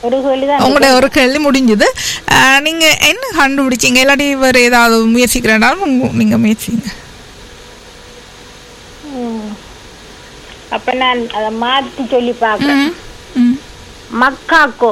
ஒரு கேள்வி தான் உங்களோட ஒரு கேள்வி முடிஞ்சது அஹ், நீங்க என்ன கண்டுபிடிச்சீங்க இல்லாட்டி வேறு ஏதாவது முயற்சிக்கிறேன்னாலும் உங்க- நீங்க முயற்சிங்க ம். அப்ப நான் அதை மாத்தி சொல்லி பார்க்கிறேன் ம், ம். மக்காக்கோ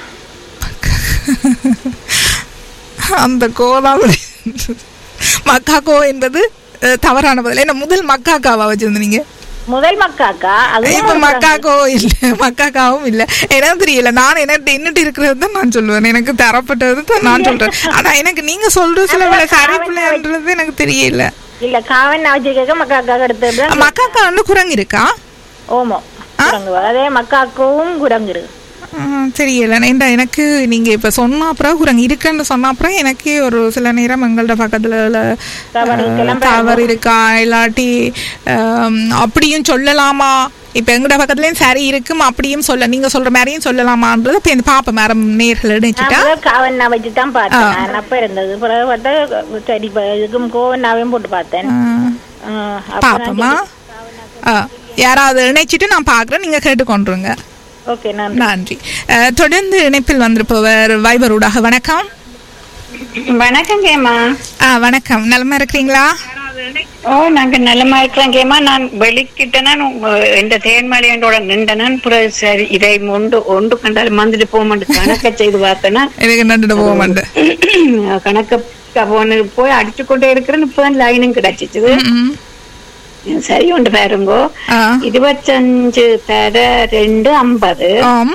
அந்த கோலாம் மக்காக்கோ என்பது அஹ், தவறான பதில் என்ன முதல் மக்காக்காவா வச்சிருந்தீங்க முதல் மக்காக்கா அது இப்ப மக்காக்கோ இல்ல மக்காக்காவும் இல்ல எனக்கு தெரியல நான் என்ன என்னட்டு இருக்கிறது தான் நான் சொல்லுவேன் எனக்கு தரப்பட்டது தான் நான் சொல்றேன் ஆனா எனக்கு நீங்க சொல்ற சில வேலை சரிப்பிள்ளைன்றது எனக்கு தெரியல இல்ல காவன் நான் வச்சிருக்க மக்காக்கா எடுத்தது மக்காக்கா வந்து குரங்கு இருக்கா ஓமோ குரங்கு அதே மக்காக்கவும் குரங்கு இருக்கு ஆஹ், தெரியல ஏன்டா எனக்கு நீங்க இப்ப சொன்ன அப்புறம் குரங்கு இருக்குன்னு சொன்ன அப்புறம் எனக்கே ஒரு சில நேரம் எங்கள்ட பக்கத்துல உள்ள, தவறு ஆஹ், இருக்கலாம். தவறு இருக்கா இல்லாட்டி ஆம், அப்படியும் சொல்லலாமா இப்ப எங்கட பக்கத்துலயும் சரி இருக்கும் அப்படியும் சொல்ல நீங்க சொல்ற மாதிரியும் சொல்லலாமான்றது இப்ப இந்த பாப்ப மேரம் நேர்கள் நான் இணைச்சிட்டா முதல் காவன் வச்சு தான் பார்த்தேன் நான் அப்ப இருந்தது பிறகு பார்த்தா சரி இப்ப இதுக்கும் கோவனாவையும் போட்டு பார்த்தேன் ஆ, அப்ப நான் பாப்போமா ஆ, யாராவது இணைச்சிட்டு நான் பாக்குறேன் நீங்க கேட்டுக்கொண்டுருங்க ஓகே நான் நன்றி அஹ், தொடர்ந்து இணைப்பில் வந்திருப்பவர் வைபரூடாக வணக்கம் வணக்கம் கேமா ஆ வணக்கம் நலமா இருக்கிறீங்களா ஓ நாங்க நலமா இருக்கிறோம் கேமா நான் வெளிக்கிட்டனா இந்த தேன்மலையோட நின்றனான் பிறகு சரி இதை ஒன்று ஒன்று கண்டாலும் வந்துட்டு போக மாட்டேன் கணக்க செய்து பார்த்தேன்னா எனக்கு நண்டுட்டு போக மாட்டேன் கணக்க போன போய் அடிச்சு கொண்டே இருக்கிறேன்னு இப்பதான் லைனும் கிடைச்சிச்சு ம். சரி ஒன்று பாருங்கோ ஆ. இருபத்தஞ்சு தர ரெண்டு ஐம்பது ஆம்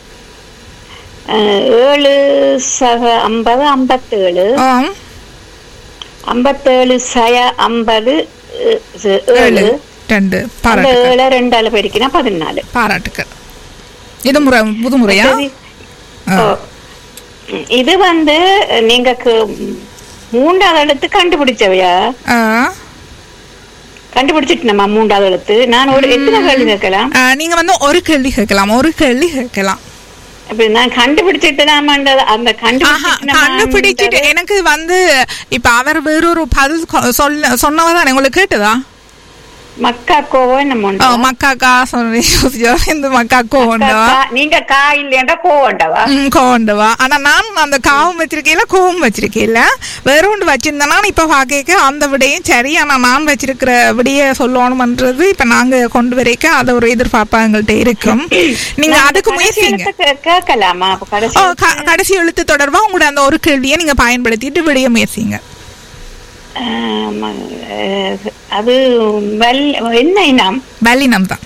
அஹ், ஏழு சக ஐம்பது ஐம்பத்தேழு ஆம் ஐம்பத்தேழு சய ஐம்பது அஹ், ஏழு ஏழு ரெண்டு அந்த பாராட்டுக்கள் ஏழை ரெண்டால பெருக்கினா பதினாலு பாராட்டுக்கள் இது முறை புது முறையா சரி. ஓ. இது வந்து நீங்க கு- மூன்றாவது எழுத்து கண்டுபிடிச்சவையா ஆ. கண்டுபிடிச்சிட்டு நம்ம மூன்றாவது எழுத்து நான் ஒரு எத்தனை கேள்வி கேட்கலாம் ஆ, நீங்க வந்து ஒரு கேள்வி கேட்கலாம் ஒரு கேள்வி கேட்கலாம் இப்ப நான் கண்டுபிடிச்சிட்டு அந்த ஆஹா கண்டுபிடிச்சிட்டு கண்டுபிடிச்சிட்டு எனக்கு வந்து இப்ப அவர் வேறொரு பதில் கொ- சொல்ல சொன்னவதான் உங்களுக்கு கேட்டுதா மக்கா கோவோ நம்ம ஓ, மக்காக்கா சொல்றேன் இந்த மக்காக்கோ உண்டவா நீங்க கா இல்லையண்டா கோவண்டவா ம், கோவண்டவா ஆனா நான் அந்த காவும் வச்சிருக்கேல கோவம் வச்சிருக்கேல வேற ஒன்று வச்சிருந்தேன்னா இப்ப பாக்க அந்த விடையும் சரி ஆனா நான் வச்சிருக்கிற விடைய சொல்லணும்ன்றது இப்ப நாங்க கொண்டு வரைக்க அது ஒரு எதிர்பார்ப்பா எங்கள்கிட்ட இருக்கும் நீங்க அதுக்கு முயற்சிங்க கேட்கலாமா அப்ப கடைசி ஓ, க- கடைசி எழுத்து தொடர்பா உங்களோட அந்த ஒரு கேள்வியை நீங்க பயன்படுத்திட்டு விடைய முயற்சிங்க ஆமா, அஹ், அது வெள் என்ன இனம் வல்லினம் தான்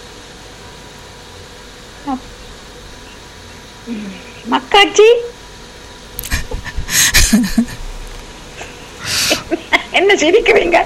மக்காச்சி என்ன சிரிக்கிறீங்க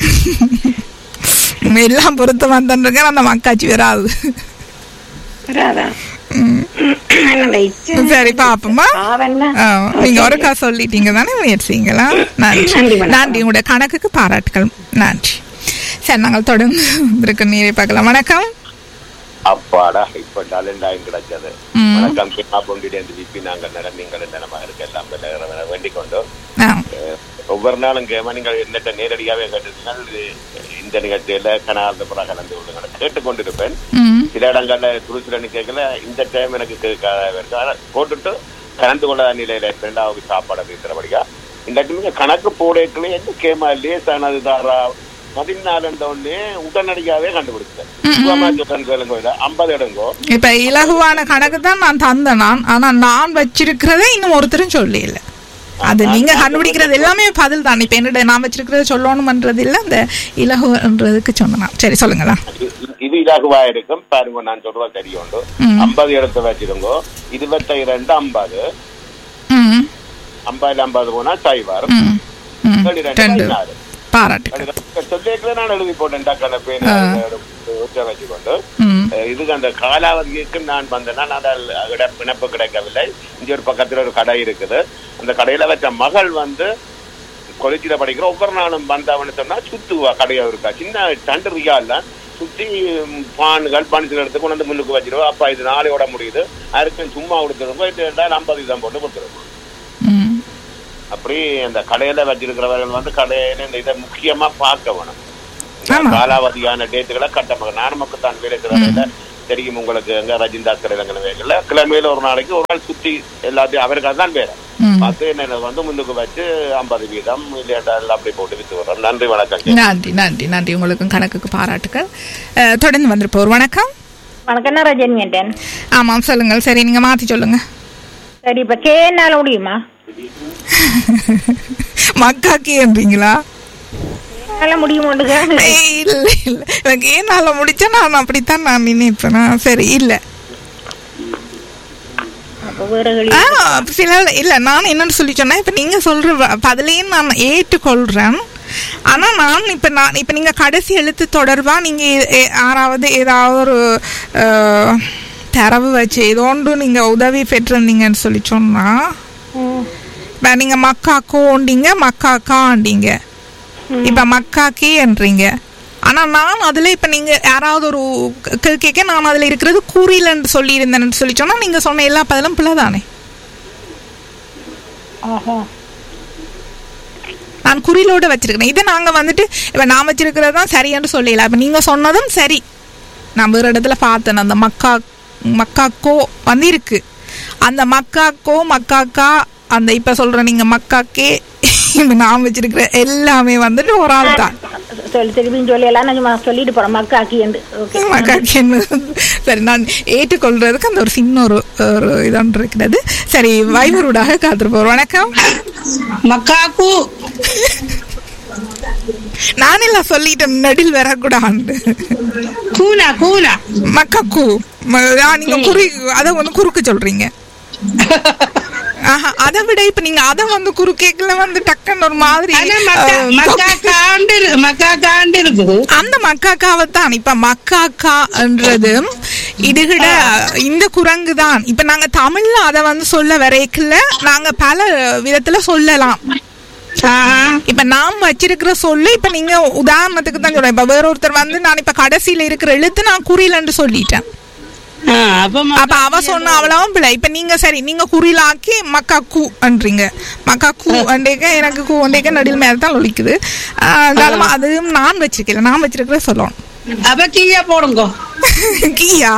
எல்லாம் பொறுத்து வந்துருங்க அந்த மக்காச்சி வராது வராதா ம். என்னடா இச்சு? சரி பாப்போமா பாவன்னா? ஆ, நீங்க ஒருக்கா சொல்லிட்டீங்க தானே முயற்சிங்களா நன்றி நன்றி, வணக்கம். நன்றி உங்களுடைய கணக்குக்கு பாராட்டுகள் நன்றி சரி நாங்கள் தொடர்ந்து இருக்க நீரை பார்க்கலாம் வணக்கம் அப்பாடா இப்ப டேலண்டாயும் கிடைச்சது ம். வணக்கம் கிருஷ்ணா பொண்டிடி என்று விப்பி நாங்கள் நட நீங்கள் நிலமாக இருக்க எல்லாம் பெற வேண்டிக் கொண்டு ஆ, அஹ், ஒவ்வொரு நாளும் கேம நீங்கள் என்னட்ட நேரடியாவே கேட்டிருந்தீர்கள் இது இந்த நிகழ்ச்சியில கனகாந்த புறா கலந்து கொள்ளுங்கள் கேட்டுக்கொண்டிருப்பேன் ம், சில இடங்கள்ல துருசுலன்னு கேட்கல இந்த டைம் எனக்கு கேட்காத இருக்கு ஆனா போட்டுட்டு கலந்து கொள்ளாத நிலையில இரண்டாவது சாப்பாடை பேசுறபடியா இந்த நீங்க கணக்கு போடக்கல எந்த கேமா லேசானது தாரா பதினாலுன்ற ஒண்ணே உடனடியாவே கண்டுபிடிச்சேன் ஐம்பது இடங்கோ இப்ப இலகுவான கணக்கு தான் நான் தந்தேன் நான் ஆனா நான் வச்சிருக்கிறதை இன்னும் ஒருத்தரும் சொல்லல அது நீங்க கண்டுபிடிக்கிறது எல்லாமே பதில் தான் இப்ப என்னோட நான் வச்சிருக்கிறத சொல்லணும்ன்றது இல்ல அந்த இலகுன்றதுக்கு சொன்னேன் சரி சொல்லுங்களா இது- இது இலகுவா இருக்கும் பாருங்க நான் சொல்றது தெரியுண்டு ம். ஐம்பது இடத்தை வச்சிருங்கோ இருபத்தி இரண்டு ஐம்பது ம் ஐம்பதுல ஐம்பது போனா சைவார் ம் ம் ஏழு ரெண்டு ரெண்டு பதினாறு பாராட்டு சொல்லிக்கல நான் எழுதி போட்டேன் டக்கான பேர் வச்சுக்கொண்டு ம் அஹ் இதுக்கு அந்த காலாவதிக்கு நான் வந்தேன்னா நான் இட பிணைப்பு கிடைக்கவில்லை இங்க ஒரு பக்கத்துல ஒரு கடை இருக்குது அந்த கடையில வச்ச மகள் வந்து கொலைச்சியில படிக்கிற ஒவ்வொரு நாளும் வந்தவன்னு சொன்னா சுத்துவா கடையா இருக்கா சின்ன தண்டு ரியால சுத்தி ம், பான்கள் பணிச்சல் எடுத்து கொண்டு வந்து முன்னுக்கு வச்சிருவோம் அப்பா இது நாளையோட முடியுது அதுக்கு சும்மா கொடுத்துருக்கோம் இது ரெண்டாயிரம் ஐம்பது தான் போட்டு கொடுத்துருக்கோம் ம் அப்படி அந்த கடையில வச்சிருக்கிறவர்கள் வந்து கடையில இந்த இதை முக்கியமா பார்க்க வேணும் இந்த ஆமா. காலாவதியான டேட்டுகளை கட்ட நானும் மக்கள் தான் வேலை செய்யறதுல தெரியும் உங்களுக்கு எங்க ரஜிந்தாஸ் கடையிலங்கிற வேகல கிழமையில ஒரு நாளைக்கு ஒரு நாள் சுற்றி எல்லாத்தையும் அவருக்கு அதுதான் பேரு ம். பார்த்து என்ன வந்து முன்னுக்கு வச்சு ஐம்பது வீதம் இல்லையாட்டா எல்லாம் அப்படி போட்டு வித்து வர்றோம் நன்றி வணக்கம் நன்றி நன்றி நன்றி உங்களுக்கும் கணக்குக்கு பாராட்டுக்கள் அஹ், தொடர்ந்து வந்திருப்போர் வணக்கம் வணக்கம் நான் ரஜினி கேட்டேன் ஆமாம் சொல்லுங்கள் சரி நீங்க மாத்தி சொல்லுங்க சரி இப்ப கேனால முடியுமா மக்காக்கின்றீங்களா கேனால முடியுமாண்டுங்க ஏய், இல்ல இல்ல எனக்கு ஏனால முடிச்சா நான் அப்படித்தான் நான் நினைப்பேன் நான் சரி இல்ல அப்ப வேற கேள்வி. ஆ, சில இல்ல நான் என்னன்னு சொல்லி சொன்னா இப்ப நீங்க சொல்ற வ- பதிலையும் நான் ஏற்றுக்கொள்றேன் ஆனா நான் இப்ப நான் இப்ப நீங்க கடைசி எழுத்து தொடர்பா நீங்க எ- எ- யாராவது ஏதாவது ஒரு அஹ், தரவு வச்சு ஏதோ ஒன்று நீங்க உதவி பெற்றிருந்தீங்கன்னு சொல்லி சொன்னா இப்ப நீங்க மக்காக்கோண்டீங்க மக்காக்காண்டீங்க இப்ப மக்காக்கேன்றீங்க ஆனா நான் அதுல இப்ப நீங்க யாராவது ஒரு க- கேட்க நான் அதுல இருக்கிறது குறிலன்னு சொல்லி இருந்தேன்னு சொல்லி சொன்னா நீங்க சொன்ன எல்லா பதிலும் பிள்ளைதானே ஆஹா. நான் குறிலோட வச்சிருக்கேன் இதை நாங்க வந்துட்டு இப்ப நான் வச்சிருக்கிறது தான் சரின்னு சொல்லல இப்ப நீங்க சொன்னதும் சரி நான் வேற இடத்துல பார்த்தேன் அந்த மக்கா மக்காக்கோ வந்து இருக்கு அந்த மக்காக்கோ மக்காக்கா அந்த இப்ப சொல்ற நீங்க மக்காக்கே இப்ப நான் வச்சிருக்கிற எல்லாமே வந்துட்டு ஒரு ஆள் தான் சொல்லி திருப்பியும் சொல்லி எல்லாம் நான் சும்மா சொல்லிட்டு போறேன் மக்காக்கி என்று ஓகே மக்காக்கேன்னு சரி நான் ஏற்றுக்கொள்றதுக்கு அந்த ஒரு சின்ன ஒரு ஒரு இதொன்று இருக்கிறது சரி வைபரூடாக காத்திருப்போம் வணக்கம் மக்காக்கு நான் எல்லாம் சொல்லிட்டேன் நடில் வரக்கூடாது கூனா கூனா மக்காக்கு ம- ஆ, நீங்க குறி அத வந்து குறுக்கு சொல்றீங்க ஆஹா அதை விட இப்ப நீங்க அத வந்து குறுக்கேக்கல வந்து டக்குன்னு ஒரு மாதிரி ஆனா மக்கா அஹ், மக்கா காண்டு இரு- மக்கா காண்டு இருக்குது அந்த மக்காக்காவை தான் இப்ப மக்காக்கான்றது இதுகிட இந்த குரங்கு தான் இப்ப நாங்க தமிழ்ல அத வந்து சொல்ல வரைக்கல நாங்க பல விதத்துல சொல்லலாம் ஆஹா. இப்ப நாம் வச்சிருக்கிற சொல்லு இப்ப நீங்க உதாரணத்துக்கு தான் சொல்றேன் இப்ப வேற ஒருத்தர் வந்து நான் இப்ப கடைசியில இருக்கிற எழுத்து நான் குறிலன்னு சொல்லிட்டேன் ஆ, அப்ப ம- அப்ப அவ சொன்ன அவளவும் பிள்ளை இப்ப நீங்க சரி நீங்க குறிலாக்கி மக்கா கூ அன்றீங்க மக்கா கூ அண்டேக்க எனக்கு கூ அண்டேக்க நடில் மேல தான் ஒலிக்குது ஆஹ், இருந்தாலும் அதுவும் நான் வச்சிருக்கல நான் வச்சிருக்கிற சொல்லணும் அப்ப கீழே போடுங்க கீயா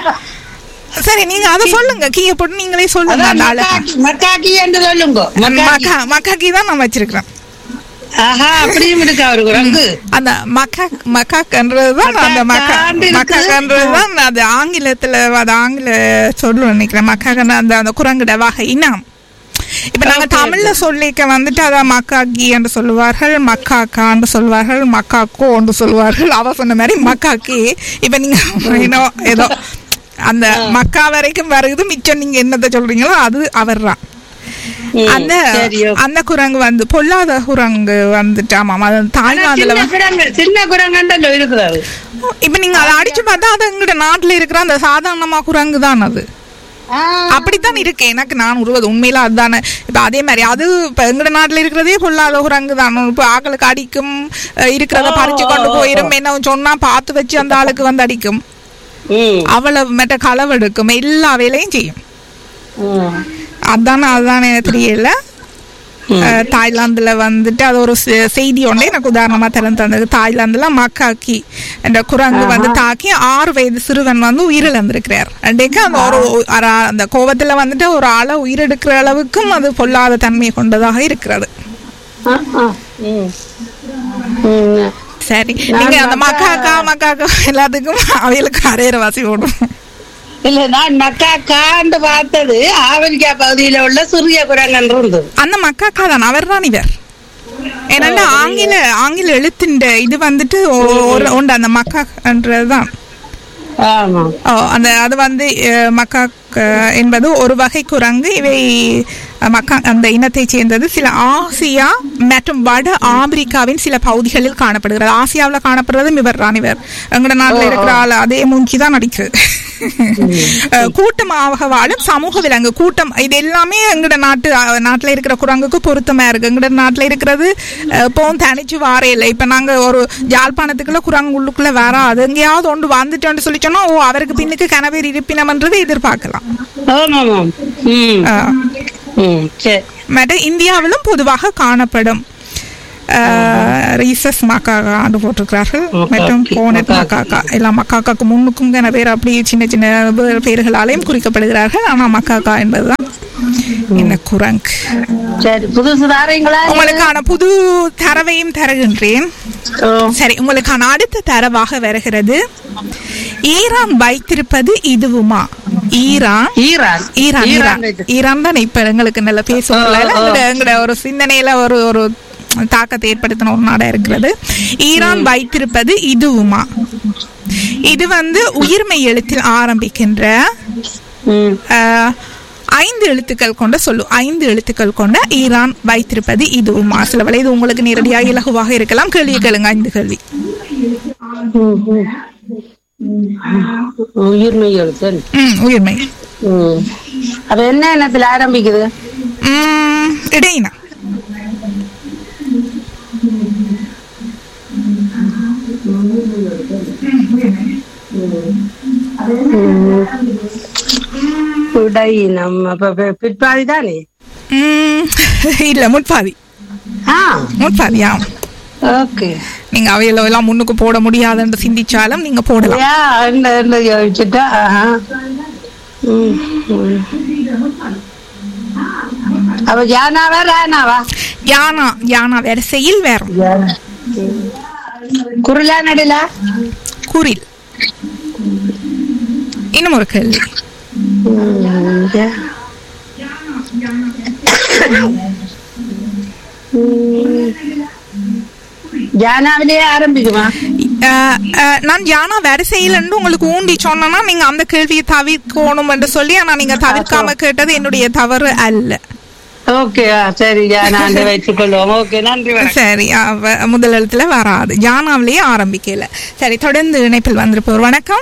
சரி நீங்க அத சொல்லுங்க கீய போட்டு நீங்களே சொல்லுங்க அதான் அந்த ஆளு மக்காக்கி- மக்காக்கி என்று சொல்லுங்க மக்காக்கி. மக்கா மக்கா கீ தான் நான் வச்சிருக்கிறேன் ஆஹா அப்படியும் இருக்கு அவரு குரங்கு அந்த மக்காக் மக்காக்ன்றதுதான் அந்த மக்கா மக்காக்காண்டு இருக்கு. மக்காக்ன்றதுதான் அது ஆங்கிலத்துல அது ஆங்கில சொல்லு நினைக்கிறேன் மக்காக்கன்னு அந்த அந்த குரங்குட வகை இனம் இப்ப நாங்க தமிழ்ல சொல்லிக்க வந்துட்டு அதான் மக்காக்கி என்று சொல்லுவார்கள் மக்காக்கா என்று சொல்வார்கள் மக்காக்கோ என்று சொல்வார்கள் அவ சொன்ன மாதிரி மக்காக்கி இப்ப நீங்க ஏனோ ஏதோ அந்த மக்கா வரைக்கும் வருது மிச்சம் நீங்க என்னத்த சொல்றீங்களோ அது அவர்தான் ம், அந்த சரி, okay. அந்த குரங்கு வந்து பொல்லாத குரங்கு வந்துட்டு ஆமாம் அது ஆனா தாய்லாந்துல சின்ன குரங்கு சின்ன குரங்கண்டല്ലോ இருக்குது அது இப்ப நீங்க அதை அடிச்சு பார்த்தா அது எங்கட நாட்டுல இருக்கிற அந்த சாதாரணமா குரங்கு தான் அது ஆ, அப்படித்தான் இருக்கு எனக்கு நான் உருவது உண்மையில அதுதானே இப்ப அதே மாதிரி அது இப்ப எங்கட நாட்டுல இருக்கிறதே பொல்லாத குரங்கு தான் இப்ப ஆக்களுக்கு அடிக்கும் அஹ் இருக்கிறத பறிச்சு கொண்டு போயிரும் என்ன சொன்னா பார்த்து வச்சு அந்த ஆளுக்கு வந்து அடிக்கும் ம், அவ்வளவு மெட்ட களவெடுக்கும் எல்லா வேலையும் செய்யும் ம், அதானே அதுதானே எனக்கு தெரியல அஹ், தாய்லாந்துல வந்துட்டு அது ஒரு செ- செய்தி ஒன்றே எனக்கு உதாரணமா திறந்து தந்தது தாய்லாந்துல மக்காக்கி என்ற குரங்கு வந்து தாக்கி ஆறு வயது சிறுவன் வந்து உயிரிழந்திருக்கிறார் அன்றைக்கு அந்த ஒரு அர- அந்த கோவத்துல வந்துட்டு ஒரு ஆளை உயிரெடுக்கிற அளவுக்கும் அது பொல்லாத தன்மை கொண்டதாக இருக்கிறது ஆ, ஆ, ம். ம். சரி நீங்க அந்த மக்காக்கா மக்காக்கா எல்லாத்துக்கும் அவைகளுக்கு அரையிற வாசி ஓடும் இல்ல நான் மக்கா காண்டு பார்த்தது ஆப்பிரிக்கா பகுதியில உள்ள சிறிய குரங்கன்று இருந்தது அந்த மக்காக்கா தான் அவர் தான் இவர் ஏன்னா ஆங்கில ஆங்கில எழுத்தின் இது வந்துட்டு ஒ- ஒரு உண்டு அந்த மக்கான்றதுதான் ஆமா ஓ, அந்த அது வந்து அஹ், மக்காக் அஹ், என்பது ஒரு வகை குரங்கு இவை அஹ், மக்கா அந்த இனத்தைச் சேர்ந்தது சில ஆசியா மற்றும் வட ஆப்பிரிக்காவின் சில பகுதிகளில் காணப்படுகிறது ஆசியாவில் காணப்படுறதும் இவர் தான் இவர் எங்கட நாட்டில் இருக்கிற ஆள் அதே மூஞ்சி தான் நடிக்கிறது அஹ், கூட்டமாக வாழும் சமூக விலங்கு கூட்டம் இது எல்லாமே எங்கட நாட்டு அஹ், நாட்டுல இருக்கிற குரங்குக்கு பொருத்தமா இருக்கு எங்கட நாட்டுல இருக்கிறது அஹ், இப்போவும் தனிச்சு வாரே இல்லை இப்ப நாங்க ஒரு ஜாழ்ப்பாணத்துக்குள்ள குரங்கு உள்ளுக்குள்ள வராது எங்கேயாவது ஒன்று வந்துட்டோம்னு சொல்லி சொன்னா ஓ அவருக்கு பின்னுக்கு கனவேர் இருப்பினம்ன்றது எதிர்பார்க்கலாம் ஆமா ஆமா ம் அஹ், ம் சரி மற்ற இந்தியாவிலும் பொதுவாக காணப்படும் ரீசஸ் மக்காக்கா ஆண்டு போட்டிருக்கிறார்கள் மக்காக்கி, மற்றும் போனட் மக்காக்கி. மக்காக்கா எல்லாம் மக்காக்காக்கு முன்னுக்கும் கன பேர் அப்படி சின்ன சின்ன வேறு பெயர்களாலையும் குறிக்கப்படுகிறார்கள் ஆனால் மக்காக்கா என்பதுதான் இந்த குரங்கு சரி புதுசு தாரீங்களா உங்களுக்கான புது தரவையும் தருகின்றேன் ஓ, சரி உங்களுக்கான அடுத்த தரவாக வருகிறது ஈரான் வைத்திருப்பது இதுவுமா ஈரான் ஈரான் ஈரான் ஈரான் இது. ஈரான் தான் இப்ப எங்களுக்கு நல்ல பேசுவோம்ல ஆ, ஆ. எங்கட எங்கட ஒரு சிந்தனையில ஒரு ஒரு தாக்கத்தை ஏற்படுத்தின ஒரு நாடா இருக்கிறது ஈரான் வைத்திருப்பது இதுவுமா இது வந்து உயிர்மை எழுத்தில் ஆரம்பிக்கின்ற ம். ஆஹ், ஐந்து எழுத்துக்கள் கொண்ட சொல்லு ஐந்து எழுத்துக்கள் கொண்ட ஈரான் வைத்திருப்பது இதுவுமா சில வேளை இது உங்களுக்கு நேரடியாக இலகுவாக இருக்கலாம் கேள்வி கேளுங்க ஐந்து கேள்வி ம், ம். உயிர்மை எழுத்தன் ம் உயிர்மை ம். அப்ப என்ன எண்ணத்துல ஆரம்பிக்குது ம், இடையினா உடை நம்ம அப்ப பி- பிற்பாதி தானே ம், இல்ல முட்பாதி ஆ முட்பாதி ஆம் ஓகே நீங்க அவையில எல்லாம் முன்னுக்கு போட முடியாதுன்னு சிந்திச்சாலும் நீங்க போடலாம் யா என்ன என்ன யோசிச்சுட்டா ஆஹா. ம், ம். அப்ப ஜானாவா ரானாவா யானா யானா வரிசையில் வேற குருலா நடுலா குரில் இன்னும் ஒரு கேள்வி ம், யா. ம். ஜானாவிலேயே ஆரம்பிக்குமா அஹ், அஹ், நான் யானா வரிசையில் உங்களுக்கு ஊண்டி சொன்னேன்னா நீங்க அந்த கேள்வியை தவிர்க்கணும் என்று சொல்லி ஆனா நீங்க தவிர்க்காம கேட்டது என்னுடைய தவறு அல்ல ஓகே சரி ஜானா வைத்துக் கொள்வோம் ஓகே நன்றி வணக்கம் சரி அவ- முதல் எழுத்துல வராது ஜானாவிலேயே ஆரம்பிக்கல சரி தொடர்ந்து இணைப்பில் வந்திருப்பவர் வணக்கம்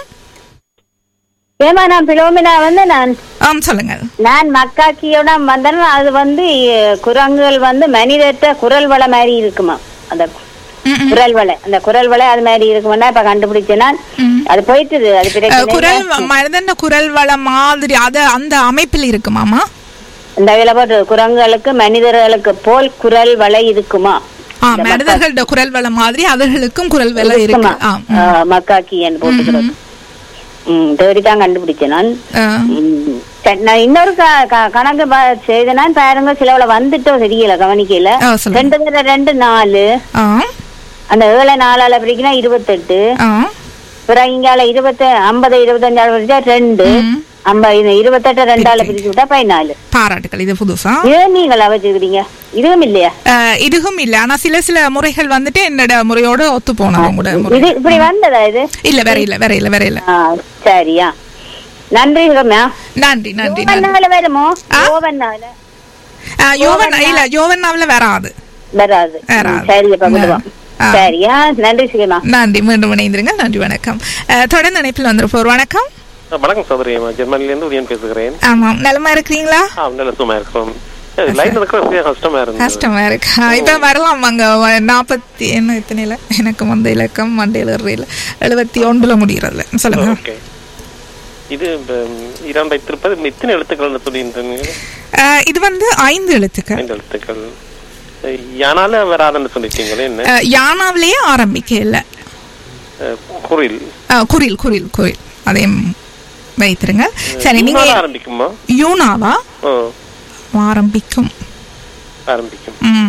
ஏமா நான் பிலோமினா வந்து நான் ஆம் சொல்லுங்க நான் மக்காக்கியோட வந்தேன் அது வந்து அஹ், குரங்குகள் வந்து மனிதத்த குரல் வள மாதிரி இருக்குமா அந்த ம், ம். குரல் வளை அந்த குரல் வளை அது மாதிரி இருக்குமா இப்ப கண்டுபிடிச்சேன்னா அது போயிட்டுது அது அஹ், பிரச்சனை குரல் இல்ல. மனிதன் குரல் வளம் மாதிரி அது அந்த அமைப்பில் இருக்குமாமா இந்த இதுல போட்டு குரங்குகளுக்கு மனிதர்களுக்கு போல் குரல் வளை இருக்குமா ஆ மனிதர்களோட குரல் வளம் மாதிரி அவர்களுக்கும் குரல் வளம் இருக்கு இருக்குமா ஆ ம். அஹ், மக்காக்கின்னு போட்டுக்கிறது ம் தேடி தான் கண்டுபிடிச்சேன் நான் ஆ. ம். சரி, நான் இன்னொரு க- க- கணக்கு பா- செய்தேன்னா பாருங்க சிலவுல வந்துட்டோ தெரியல கவனிக்கல ஆ, சொல்லுங்க. ரெண்டு தடவை ரெண்டு நாலு ஆ அந்த ஏழை நாலால பிரிக்கணும் இருபத்தெட்டு ஆ பிறகு இங்கால இருபத்தி ஐம்பது இருபத்தஞ்சால பிரிச்சா ரெண்டு ம். ஐம்பது இருபத்தெட்டு ரெண்டால பிரிச்சு விட்டா பதினாலு பாராட்டுகள் இது புதுசா ஏன் நீங்களா வச்சுக்கிறீங்க இதுவும் இல்லையா அஹ், இதுவும் இல்ல ஆனா சில சில முறைகள் வந்துட்டு என்னோட முறையோட ஒத்து போனது உங்களோட முறை இது இப்படி வந்ததா இது இல்ல வேற இல்ல வேற இல்ல வேற இல்ல ஆ, சரியா நன்றி ரம்யா நன்றி நன்றி நன்றி யோவன்னால வருமோ ஆ? யோவன்னால அஹ், யோவன் இல்ல யோவன்னாவில வராது வராது வராது. சரி அப்ப விடுவோம் ஆ. சரியா நன்றி சிவமா நன்றி மீண்டும் இணைந்திருங்க நன்றி வணக்கம் அஹ், தொடர்ந்து இணைப்பில் வந்திருப்போர் வணக்கம் வணக்கம் சோதரி ஜெர்மனில இருந்து உரியன் பேசுகிறேன் ஆமாம் நலமா இருக்கிறீங்களா ஆ நல்ல சும்மா இருக்கிறோம் லைன் இருக்கிற கொஞ்சம் கஷ்டமா இருந்தது கஷ்டமா இருக்கா இப்ப வரலாம் அங்க நாற்பத்தி என்ன இத்தனைல எனக்கு வந்த இலக்கம் மண்டையில ஏறல எழுபத்தி ஒன்றுல முடியறதுல சொல்லுங்க ஓகே இது இந்த, ஈரான் வைத்திருப்பது எத்தனை எழுத்துக்கள் சொல்லியிருந்தீங்க அஹ், இது வந்து ஐந்து எழுத்துக்கள் ஐந்து எழுத்துக்கள் யானால வராதுன்னு சொல்லிட்டீங்களே என்ன அஹ், யானாவிலேயே ஆரம்பிக்க இல்ல அஹ், குரில் அஹ், குரில் குரில் குரில் அதையும் வைத்திருங்க சரி நீங்க யூனால ஆரம்பிக்குமா யூனாவா ஓ ஆரம்பிக்கும் ஆரம்பிக்கும் ம்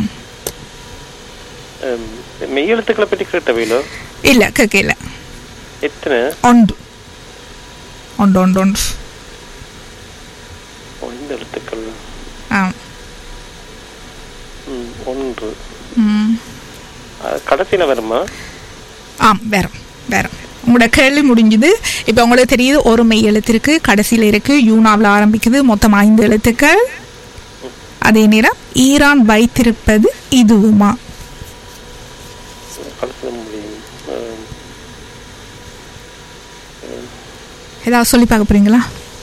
அஹ், மெய் எழுத்துக்களை பற்றி கேட்டவையிலோ இல்ல கேட்கல எத்தனை ஒன்று ஒன்று ஒன்று ஒன்று ஐந்து எழுத்துக்கள் ஆ ம், ஒன்று ம் அஹ், கடைசியில வருமா ஆம் வேற வேற உங்களோட கேள்வி முடிஞ்சுது இப்போ உங்களுக்கு தெரியுது ஒரு மெய் எழுத்து இருக்கு கடைசியில் இருக்கு யூனாவில் ஆரம்பிக்குது மொத்தம் ஐந்து எழுத்துக்கள் அதே நேரம் ஈரான் வைத்திருப்பது இதுவுமா கடைசியில முடியும் அஹ், ஏதாவது சொல்லி பார்க்க போறீங்களா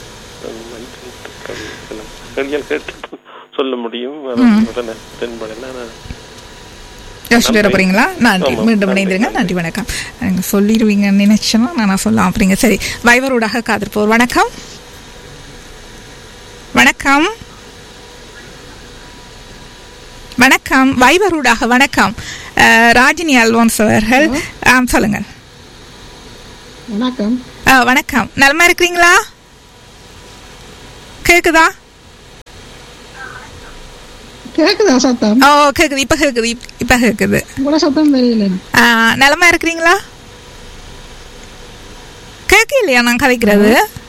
கேள்வியால் கேட்டு சொல்ல முடியும் அதான் உடனே தென்படல ஆனா, யோசிச்சு வர போறீங்களா நன்றி ஆமா, மீண்டும் நன்றி, இணைந்திருங்க நன்றி. நன்றி வணக்கம் நீங்கள் சொல்லிடுவீங்கன்னு நினைச்சேன்னா நான் சொல்லலாம் அப்படிங்க சரி வைவரோடாக காத்திருப்போர் வணக்கம் வணக்கம் வணக்கம் வணக்கம் வைவரூடாக வணக்கம் அஹ், ராஜினி அல்வான்ஸ் அவர்கள் ஆம் சொல்லுங்கள் வணக்கம் அஹ், வணக்கம் நலமா இருக்கிறீங்களா கேக்குதா கேக்குதா சத்தம் ஓ கேக்குது இப்ப கேக்குது இப்ப- இப்ப கேக்குது உங்களோட சத்தம் தெரியல அஹ், நலமா இருக்கிறீங்களா கேட்க இல்லையா நான் கதைக்கிறது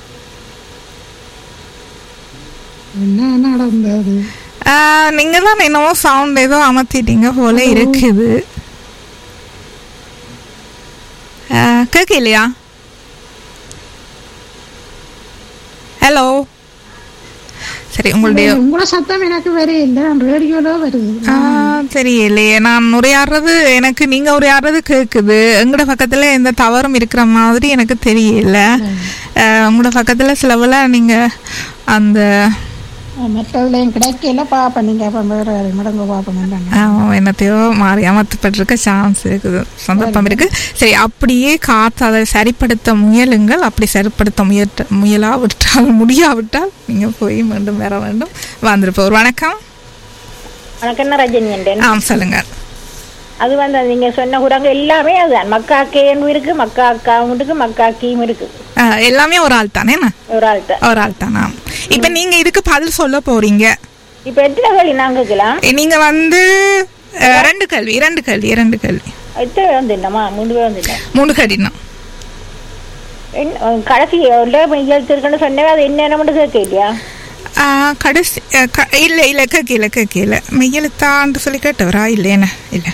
என்ன நடந்தது அஹ், நீங்க தான் என்னவோ சவுண்ட் ஏதோ அமர்த்திட்டீங்க போல இருக்குது அஹ், கேட்க இல்லையா ஹலோ சரி உங்களுடைய உங்களோட சத்தம் எனக்கு வரையில ரேடியோல வருது ஆ, தெரியலையே நான் உரையாடுறது எனக்கு நீங்க உரையாடுறது கேக்குது எங்கட பக்கத்துல எந்த தவறும் இருக்கிற மாதிரி எனக்கு தெரியல அஹ், உங்களோட பக்கத்துல சிலவுல நீங்க அந்த மற்றதுல என் கிடைக்கல பாப்பேன் நீங்க அப்ப வேற மடங்கு பாப்பேன் ஆமாம், என்னத்தையோ மாறி அமர்த்தப்பட்டிருக்க சான்ஸ் இருக்குது சந்தர்ப்பம் இருக்கு சரி அப்படியே காத்து அதை சரிப்படுத்த முயலுங்கள் அப்படி சரிப்படுத்த முயற்ற முயலாவிட்டால் முடியாவிட்டால் நீங்க போய் மீண்டும் வர வேண்டும் வந்துருப்போம் ஒரு வணக்கம் உனக்கு என்ன ரஜினி என்றேன் ஆம் சொல்லுங்க அது வந்து அது நீங்க சொன்ன குரங்கு எல்லாமே அதுதான் மக்காக்கேன்னு இருக்கு மக்கா அக்காவும் இருக்கு மக்காக்கியும் இருக்கு அஹ், எல்லாமே ஒரு ஆள் தானே என்ன ஒரு ஆள்கிட்ட ஒரு ஆள் தானா இப்ப நீங்க இதுக்கு பதில் சொல்ல போறீங்க இப்ப எத்தனை கேள்வி நாங்க கேட்கலாம் நீங்க வந்து அஹ், ரெண்டு கேள்வி இரண்டு கேள்வி இரண்டு கேள்வி எத்தனை பேர் வந்துட்டோமா மூணு பேர் வந்துட்டோம் மூணு கேள்வி தான் என்ன- கடைசி எழுத்துருக்குன்னு சொன்னவே அது என்னென்ன மட்டும் கேட்க இல்லையா ஆஹ், கடைசி அஹ், க- இல்ல இல்ல கேட்கல கேட்கல மெய்யெழுத்தான்னு சொல்லி கேட்டவரா இல்ல என்ன இல்ல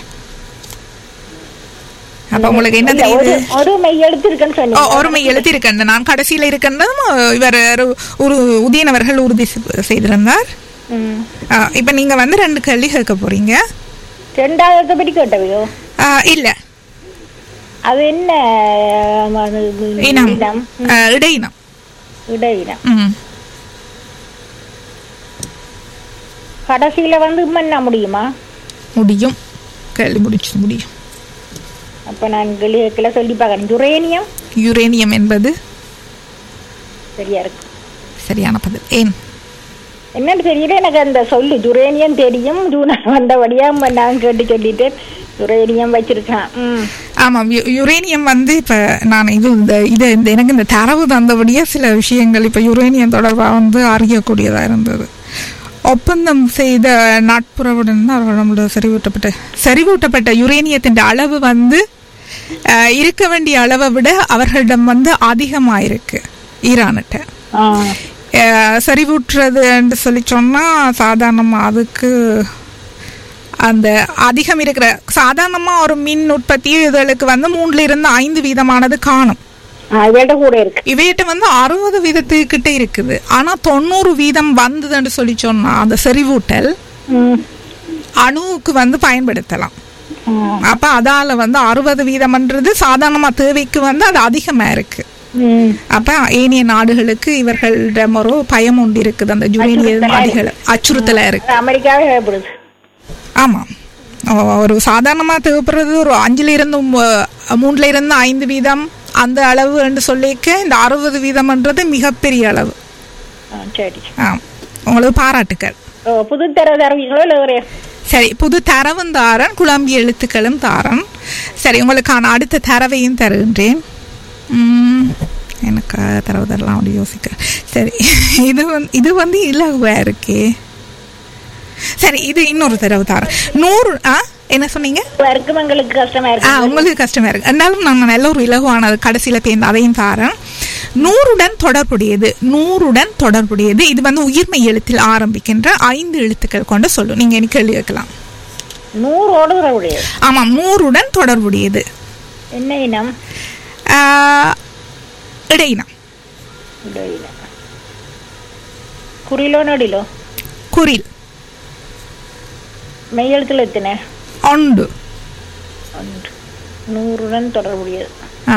அப்ப உங்களுக்கு என்ன இல்ல, ஒரு தெரியுது ஒரு மெய் எழுத்து இருக்குன்னு ஓ, சொன்னீங்க ஒரு மெய் எழுதி இருக்கேன் நான் கடைசியில இருக்கின்றதும் இவர் ஒரு- ஒரு உதயனவர்கள் உறுதி செ- செய்திருந்தார் ம். ஆஹ், இப்ப நீங்க வந்து ரெண்டு கேள்வி கேட்க போறீங்க ரெண்டாவது படி கேட்டவையோ ஆஹ், இல்ல அது என்ன ஆம், அது இனம் இனம் ஆஹ், இடையினம் இடையினம் ம் கடைசியில வந்து என்ன முடியுமா முடியும் கேள்வி முடிச்சு முடியும் அப்ப நான் கிளியக்கில சொல்லி பார்க்கறேன் யுரேனியம் யுரேனியம் என்பது சரியா இருக்கு சரியான பதில் ஏன் என்னன்னு தெரியல எனக்கு அந்த சொல்லு யுரேனியம் தெரியும் ஜூனா வந்தபடியா நான் கேட்டு சொல்லிட்டேன் யுரேனியம் வச்சிருக்கான் ம் ஆமாம் யு- யுரேனியம் வந்து இப்ப நான் இது இந்த இது இந்த எனக்கு இந்த தரவு தந்தபடியே சில விஷயங்கள் இப்ப யுரேனியம் தொடர்பாக வந்து அறியக்கூடியதா இருந்தது ஒப்பந்தம் செய்த நாட்புறவுடன் தான் அவர்களோட செறிவூட்டப்பட்ட செறிவூட்டப்பட்ட யுரேனியத்தின் அளவு வந்து அஹ், இருக்க வேண்டிய அளவை விட அவர்களிடம் வந்து அதிகமாயிருக்கு ஈரான்கிட்ட ஆ அஹ், செறிவூட்டுறதுன்னு சொல்லி சொன்னா சாதாரணமா அதுக்கு அந்த அதிகம் இருக்கிற சாதாரணமா ஒரு மின் உற்பத்தி இதுகளுக்கு வந்து மூணுல இருந்து ஐந்து வீதமானது காணும் இவள்கிட்ட கூட இருக்கு இவையிட்ட வந்து அறுபது வீதத்துக்கிட்ட இருக்குது ஆனா தொண்ணூறு வீதம் வந்ததுன்னு சொல்லி சொன்னா அந்த செறிவூட்டல் ம் அணுவுக்கு வந்து பயன்படுத்தலாம் ம். அப்ப அதால வந்து அறுபது வீதம்ன்றது சாதாரணமா தேவைக்கு வந்து அது அதிகமா இருக்கு ம் அப்ப ஏனைய நாடுகளுக்கு இவர்களிடம் ஒரு பயம் உண்டு இருக்குது அந்த யுரேனியம் அதிகள் அச்சுறுத்தலா இருக்கு அது அமெரிக்காவே தேவைப்படுது ஆமாம் ஒ- ஒரு சாதாரணமா தேவைப்படுறது ஒரு அஞ்சுல இருந்து மு- மூணுல இருந்து ஐந்து வீதம் அந்த அளவு என்று சொல்லிக்க இந்த அறுபது வீதம்ன்றது மிகப்பெரிய அளவு ஆ, சரி ஆம் உங்களுக்கு பாராட்டுக்கள் ஓ, புது தர தருவீங்களோ இல்லை ஒரு சரி புது தரவும் தாரன் குழம்பிய எழுத்துக்களும் தாரன் சரி உங்களுக்கான அடுத்த தரவையும் தருகின்றேன் உம், எனக்கு தரவு தரலாம் அப்படி யோசிக்கிறேன் சரி இது வந்து இது வந்து இலகுவா இருக்கே சரி இது இன்னொரு தரவு தாரன் நூறு ஆ என்ன சொன்னீங்க இருக்கும் எங்களுக்கு கஷ்டமா ஆ இருக்கு உங்களுக்கு கஷ்டமா இருக்கு இருந்தாலும் நான் நல்ல ஒரு இலகுவானது கடைசியில பேருந்து அதையும் தாரேன் நூறுடன் தொடர்புடையது நூறுடன் தொடர்புடையது இது வந்து உயிர்மை எழுத்தில் ஆரம்பிக்கின்ற ஐந்து எழுத்துக்கள் கொண்ட சொல்லு நீங்க எனக்கு கேள்வி வைக்கலாம் நூறோடு தரவுடைய ஆமாம் நூறுடன் தொடர்புடையது என்ன இனம் ஆ, இடையினம் இடையினம் குறிலோ நடிலோ குறில் மெய்யெழுத்துல எத்தனை ஒன்று ஒன்று நூறுடன் தொடர்புடையது ஆ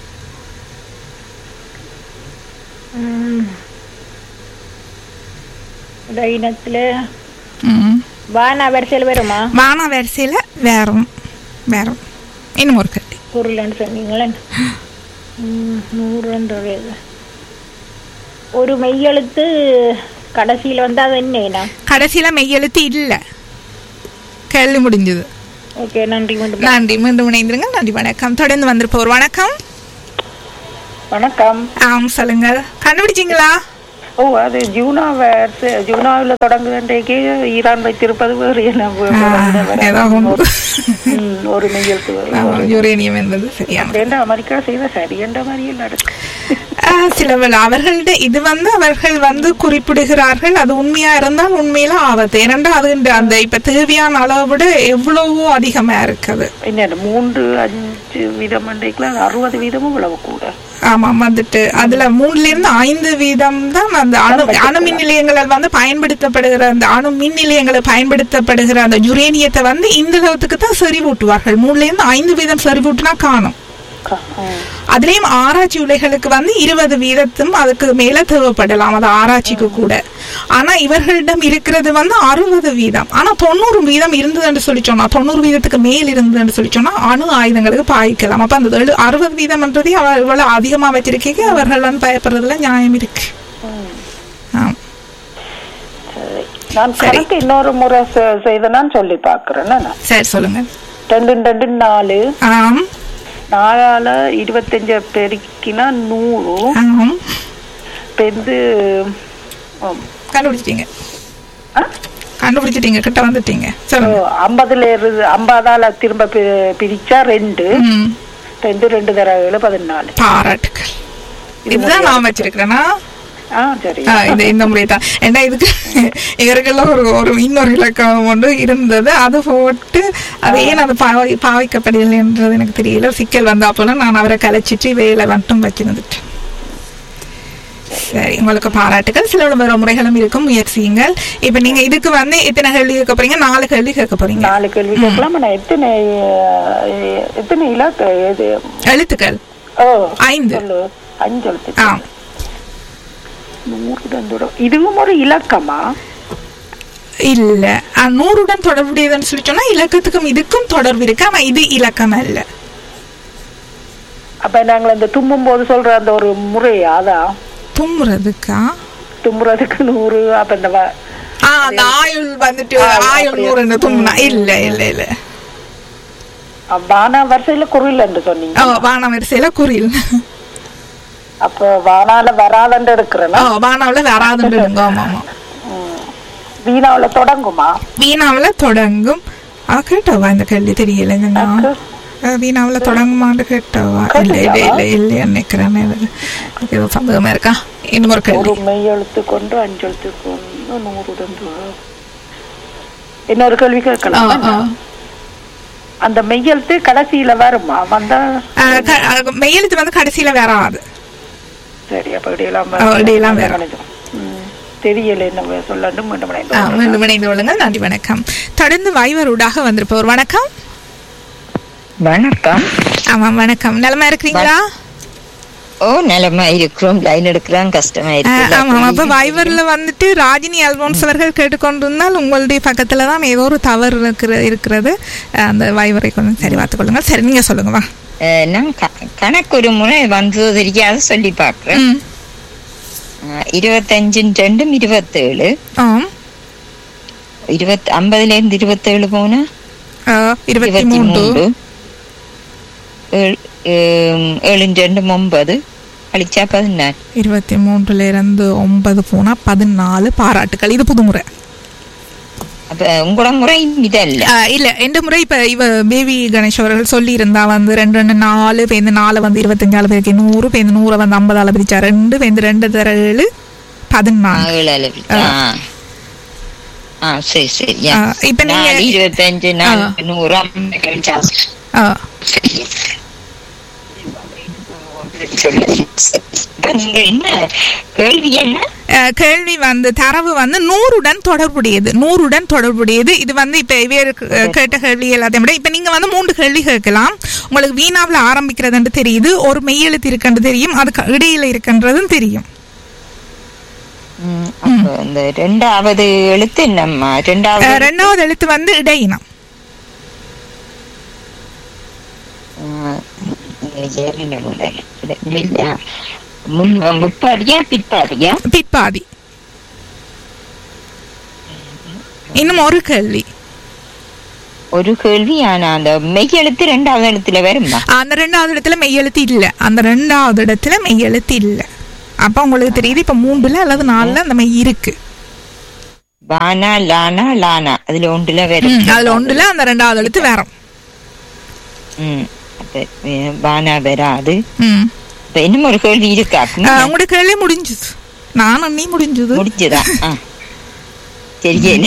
ம். இடையினத்துல ம். வானா வரிசையில் வருமா வான வரிசையில வேறும் வேறும் இன்னும் ஒரு கட்டி பொருள்னு சொன்னீங்களே ம், நூறுடன் தொடர்புடையது ஒரு மெய்யெழுத்து கடைசியில வந்து அது என்ன இனம் கடைசியில மெய்யெழுத்து இல்ல கேள்வி முடிஞ்சது ஓகே நன்றி மீண்டும் நன்றி மீண்டும் இணைந்திருங்க நன்றி வணக்கம் தொடர்ந்து வந்திருப்போர் வணக்கம் வணக்கம் ஆம் சொல்லுங்கள் கண்டுபிடிச்சிங்களா ஓ அது ஜூனாவை ஜூனாவில் தொடங்குகின்றக்கு ஈரான் வைத்திருப்பது வேறு என்ன வே- ஆ, வேறு வேறு ஏதோ ஒன்று. ம், ஒரு மெய்யெழுத்து வேறு. ஆமாம், யுரேனியம் என்பது சரியான அப்படின்ற அமெரிக்கா செய்த சரியன்ற மாதிரியே நடக்கு ஆ, சில வேளை அவர்கள்ட்ட இது வந்து அவர்கள் வந்து குறிப்பிடுகிறார்கள் அது உண்மையா இருந்தால் உண்மையில ஆபத்து ஏனென்றால் அது இந்த- அந்த இப்ப தேவையான அளவை விட எவ்வளவோ அதிகமா இருக்குது என்ன மூன்று அஞ்சு வீதம் அன்றைக்குலாம் அறுபது வீதமும் இவ்வளவு கூட ஆமாம் வந்துட்டு அதுல மூணுல இருந்து ஐந்து வீதம் தான் அந்த அணு அணு மின் நிலையங்களில் வந்து பயன்படுத்தப்படுகிற அந்த அணு மின் நிலையங்களில் பயன்படுத்தப்படுகிற அந்த யுரேனியத்தை வந்து இந்த அளவுக்கு தான் செறிவூட்டுவார்கள் மூணுல இருந்து ஐந்து வீதம் செறிவூட்டுனா காணும் அதுலயும் ஆராய்ச்சி உலைகளுக்கு வந்து இருபது வீதத்தும் அதுக்கு மேல தேவைப்படலாம் அது ஆராய்ச்சிக்கு கூட ஆனா இவர்களிடம் இருக்கிறது வந்து அறுபது வீதம் ஆனா தொண்ணூறு வீதம் இருந்ததுன்னு சொல்லி சொன்னா தொண்ணூறு வீதத்துக்கு மேல் இருந்ததுன்னு சொல்லி சொன்னா அணு ஆயுதங்களுக்கு பாய்க்கலாம் அப்ப அந்த எழு- அறுபது வீதம்ன்றதே அவ இவ்வளவு அதிகமா வச்சிருக்கீங்க அவர்கள் வந்து பயப்படுறதுல நியாயம் இருக்கு ஆம். நான் கணக்கு இன்னொரு முறை செ- செய்தேனான்னு சொல்லி பாக்குறேன் நான். சரி சொல்லுங்க ரெண்டு ரெண்டு நாலு ஆம் நாலால இருபத்தஞ்ச பெருக்கினா நூறு ஆம் இப்ப வந்து ஆம். கண்டுபிடிச்சிட்டீங்க ஆ? கண்டுபிடிச்சிட்டீங்க கிட்ட வந்துட்டீங்க சொல்லுங்க ஐம்பதுல இருந்து ஐம்பதால திரும்ப பி- பிரிச்சா ரெண்டு ம் ரெண்டு ரெண்டு தடவை பதினாலு பாராட்டுக்கள் இதுதான் நான் வச்சிருக்கிறேன்னா ஆ சரி ஆ, இந்த இந்த முறை தான் ஏன்னா இதுக்கு இவருக்கெல்லாம் ஒரு ஒரு இன்னொரு இலக்கம் ஒன்று இருந்தது அது போட்டு அது ஏன் அது பாவை பாவிக்கப்படலைன்றது எனக்கு தெரியல சிக்கல் வந்தா போல நான் அவரை கலைச்சிட்டு வேலை மட்டும் வச்சிருந்துட்டேன் சரி உங்களுக்கு பாராட்டுகள் சில வேறு முறைகளும் இருக்கும் முயற்சியுங்கள் இப்ப நீங்க இதுக்கு வந்து எத்தனை கேள்வி கேட்க போறீங்க நாலு கேள்வி கேட்க போறீங்க நாலு கேள்வி கேட்கலாம் ஆனா எத்தனை அஹ், எத்தனை இலக்கு இது எழுத்துக்கள் ஓ ஐந்து சொல்லு அஞ்சு எழுத்து ஆ நூறு தந்தோட இதுவும் ஒரு இலக்கமா இல்ல ஆ, நூறுடன் தொடர்புடையதுன்னு சொல்லி சொன்னா இலக்கத்துக்கும் இதுக்கும் தொடர்பு இருக்கு ஆனா இது இலக்கம் அல்ல அப்ப நாங்கள் அந்த தும்மும் போது சொல்ற அந்த ஒரு முறையா அதான் தும்முறதுக்கா தும்புறதுக்கு நூறு அப்ப இந்த வ- ஆ அந்த ஆயுள் வந்துட்டு ஆ, ஆயுள் அப்படியா? நூறுன்னு தும்னா இல்ல இல்ல இல்ல அஹ், வானா வரிசையில குரில் என்று சொன்னீங்க ஓ வான வரிசையில குறில் அப்ப வானால வராதண்டு எடுக்கிறேன்னா ஓ வானாவில வராதுங்க ஆமா ஆமா வீணாவுல தொடங்குமா வீணாவில தொடங்கும் அவ கேட்டவா இந்த கேள்வி தெரியல அக்கு. வீணாவில தொடங்குமான்னு கேட்டவா இல்ல இல்ல இல்ல இல்ல நினைக்கிறேன் எனக்கு ஏதோ சந்தேகமா இருக்கா இன்னும் ஒரு ஒரு கேள்வி மெய் எழுத்து கொண்டு அஞ்சு எழுத்து கொண்டு நூறு தந்து இன்னொரு கேள்வி ஆ, கேட்கலாம் ஆ. அந்த மெய்யெழுத்து கடைசியில வருமா வந்தா ஆ, க- ஆ, மெய்யெழுத்து வந்து கடைசியில வராது சரி அப்ப இடையெல்லாம் ஆ, இடையெல்லாம் வரும். ம். தெரியல என்ன சொல்லணும் மீண்டும் ஆ, இணைந்து மீண்டும் இணைந்து கொள்ளுங்கள் நன்றி வணக்கம் தொடர்ந்து வாய்வரூடாக வந்திருப்பவர் வணக்கம் வணக்கம் ஆமா வணக்கம் நலமா இருக்கிறீங்களா ஓ நலமா இருக்கிறோம் லைன் எடுக்கிறோம் கஷ்டமா ஆ, இருக்கு ஆமா அப்ப வைவர்ல வந்துட்டு ராஜினி அல்போன்ஸ் அவர்கள் கேட்டுக்கொண்டிருந்தால் உங்களுடைய பக்கத்துல தான் ஏதோ ஒரு தவறு இருக்கிற இருக்கிறது அந்த வைவரை கொஞ்சம் சரி பார்த்துக் கொள்ளுங்க சரி நீங்க சொல்லுங்க வா அஹ், நான் க- கணக்கு ஒரு முறை வந்து தெரியாத சொல்லி பாக்குறேன் ம். இருபத்தஞ்சு ரெண்டும் இருபத்தேழு ஆம் இருபத்தி ஐம்பதுல இருந்து இருபத்தேழு போனா ஆ, இருபத்தி இருபத்தி மூன்று மூன்று ஏழு- ஏம், ஏழு ரெண்டும் ஒன்பது கழிச்சா பதினாறு இருபத்தி மூன்றுல இருந்து ஒன்பது போனா பதினாலு பாராட்டுகள் இது புதுமுறை அப்ப உங்களோட முறை இதல்ல ஆ, இல்ல எந்த முறை இப்ப இவ பேபி கணேஷ் அவர்கள் சொல்லி இருந்தா வந்து ரெண்டு ரெண்டு நாலு பேருந்து நாலு வந்து இருபத்தஞ்சாலு பேருக்கு நூறு பேருந்து நூறை வந்து ஐம்பதால பிரிச்சா ரெண்டு பேருந்து ரெண்டு தர ஏழு பதினாலு ஏழு அளவு ஆ. ஆ சரி சரி ஆ, இப்ப நீங்க- நாலு இருபத்தஞ்சு நாலு நூறு ஐம்பது கழிச்சா ஆ, சரி. இப்ப நீங்க என்ன கேள்வி என்ன ஆ, கேள்வி வந்து தரவு வந்து நூறுடன் தொடர்புடையது நூறுடன் தொடர்புடையது இது வந்து இப்ப இவருக்கு அ, கேட்ட கேள்வி எல்லாத்தையும் விட இப்ப நீங்க வந்து மூன்று கேள்வி கேட்கலாம் உங்களுக்கு வீணாவில் ஆரம்பிக்கிறதுன்னு தெரியுது ஒரு மெய்யெழுத்து இருக்குன்னு தெரியும் அதுக்கு இடையில இருக்குன்றதும் தெரியும் ம், அப்ப இந்த ரெண்டாவது எழுத்து என்னம்மா ஆ, ரெண்டாவது ரெண்டாவது எழுத்து வந்து இடையினம் ம், ஏழு நிமிடம். இல்ல. முன் முப்பாடியா பிற்பாடியா பிற்பாதி இன்னும் ஒரு கேள்வி ஒரு கேள்வி ஆனா அந்த மெய் எழுத்து ரெண்டாவது எழுத்துல வருமா அந்த ரெண்டாவது இடத்துல மெய்யெழுத்து இல்ல அந்த ரெண்டாவது இடத்துல மெய்யெழுத்து இல்ல அப்ப உங்களுக்கு தெரியுது இப்ப மூணுல அல்லது நாலுல அந்த மெய் இருக்கு பானா லானா லானா அதுல ஒன்றுல வரும் ம், அதுல ஒன்றுல அந்த ரெண்டாவது எழுத்து வேற ம் அப்ப அஹ், பானா வராது ம் இப்ப இன்னும் ஒரு கேள்வி இருக்கா ஆ, உங்களோட கேள்வி முடிஞ்சது நான் அண்ணி முடிஞ்சது முடிஞ்சதா ஆ. தெரியல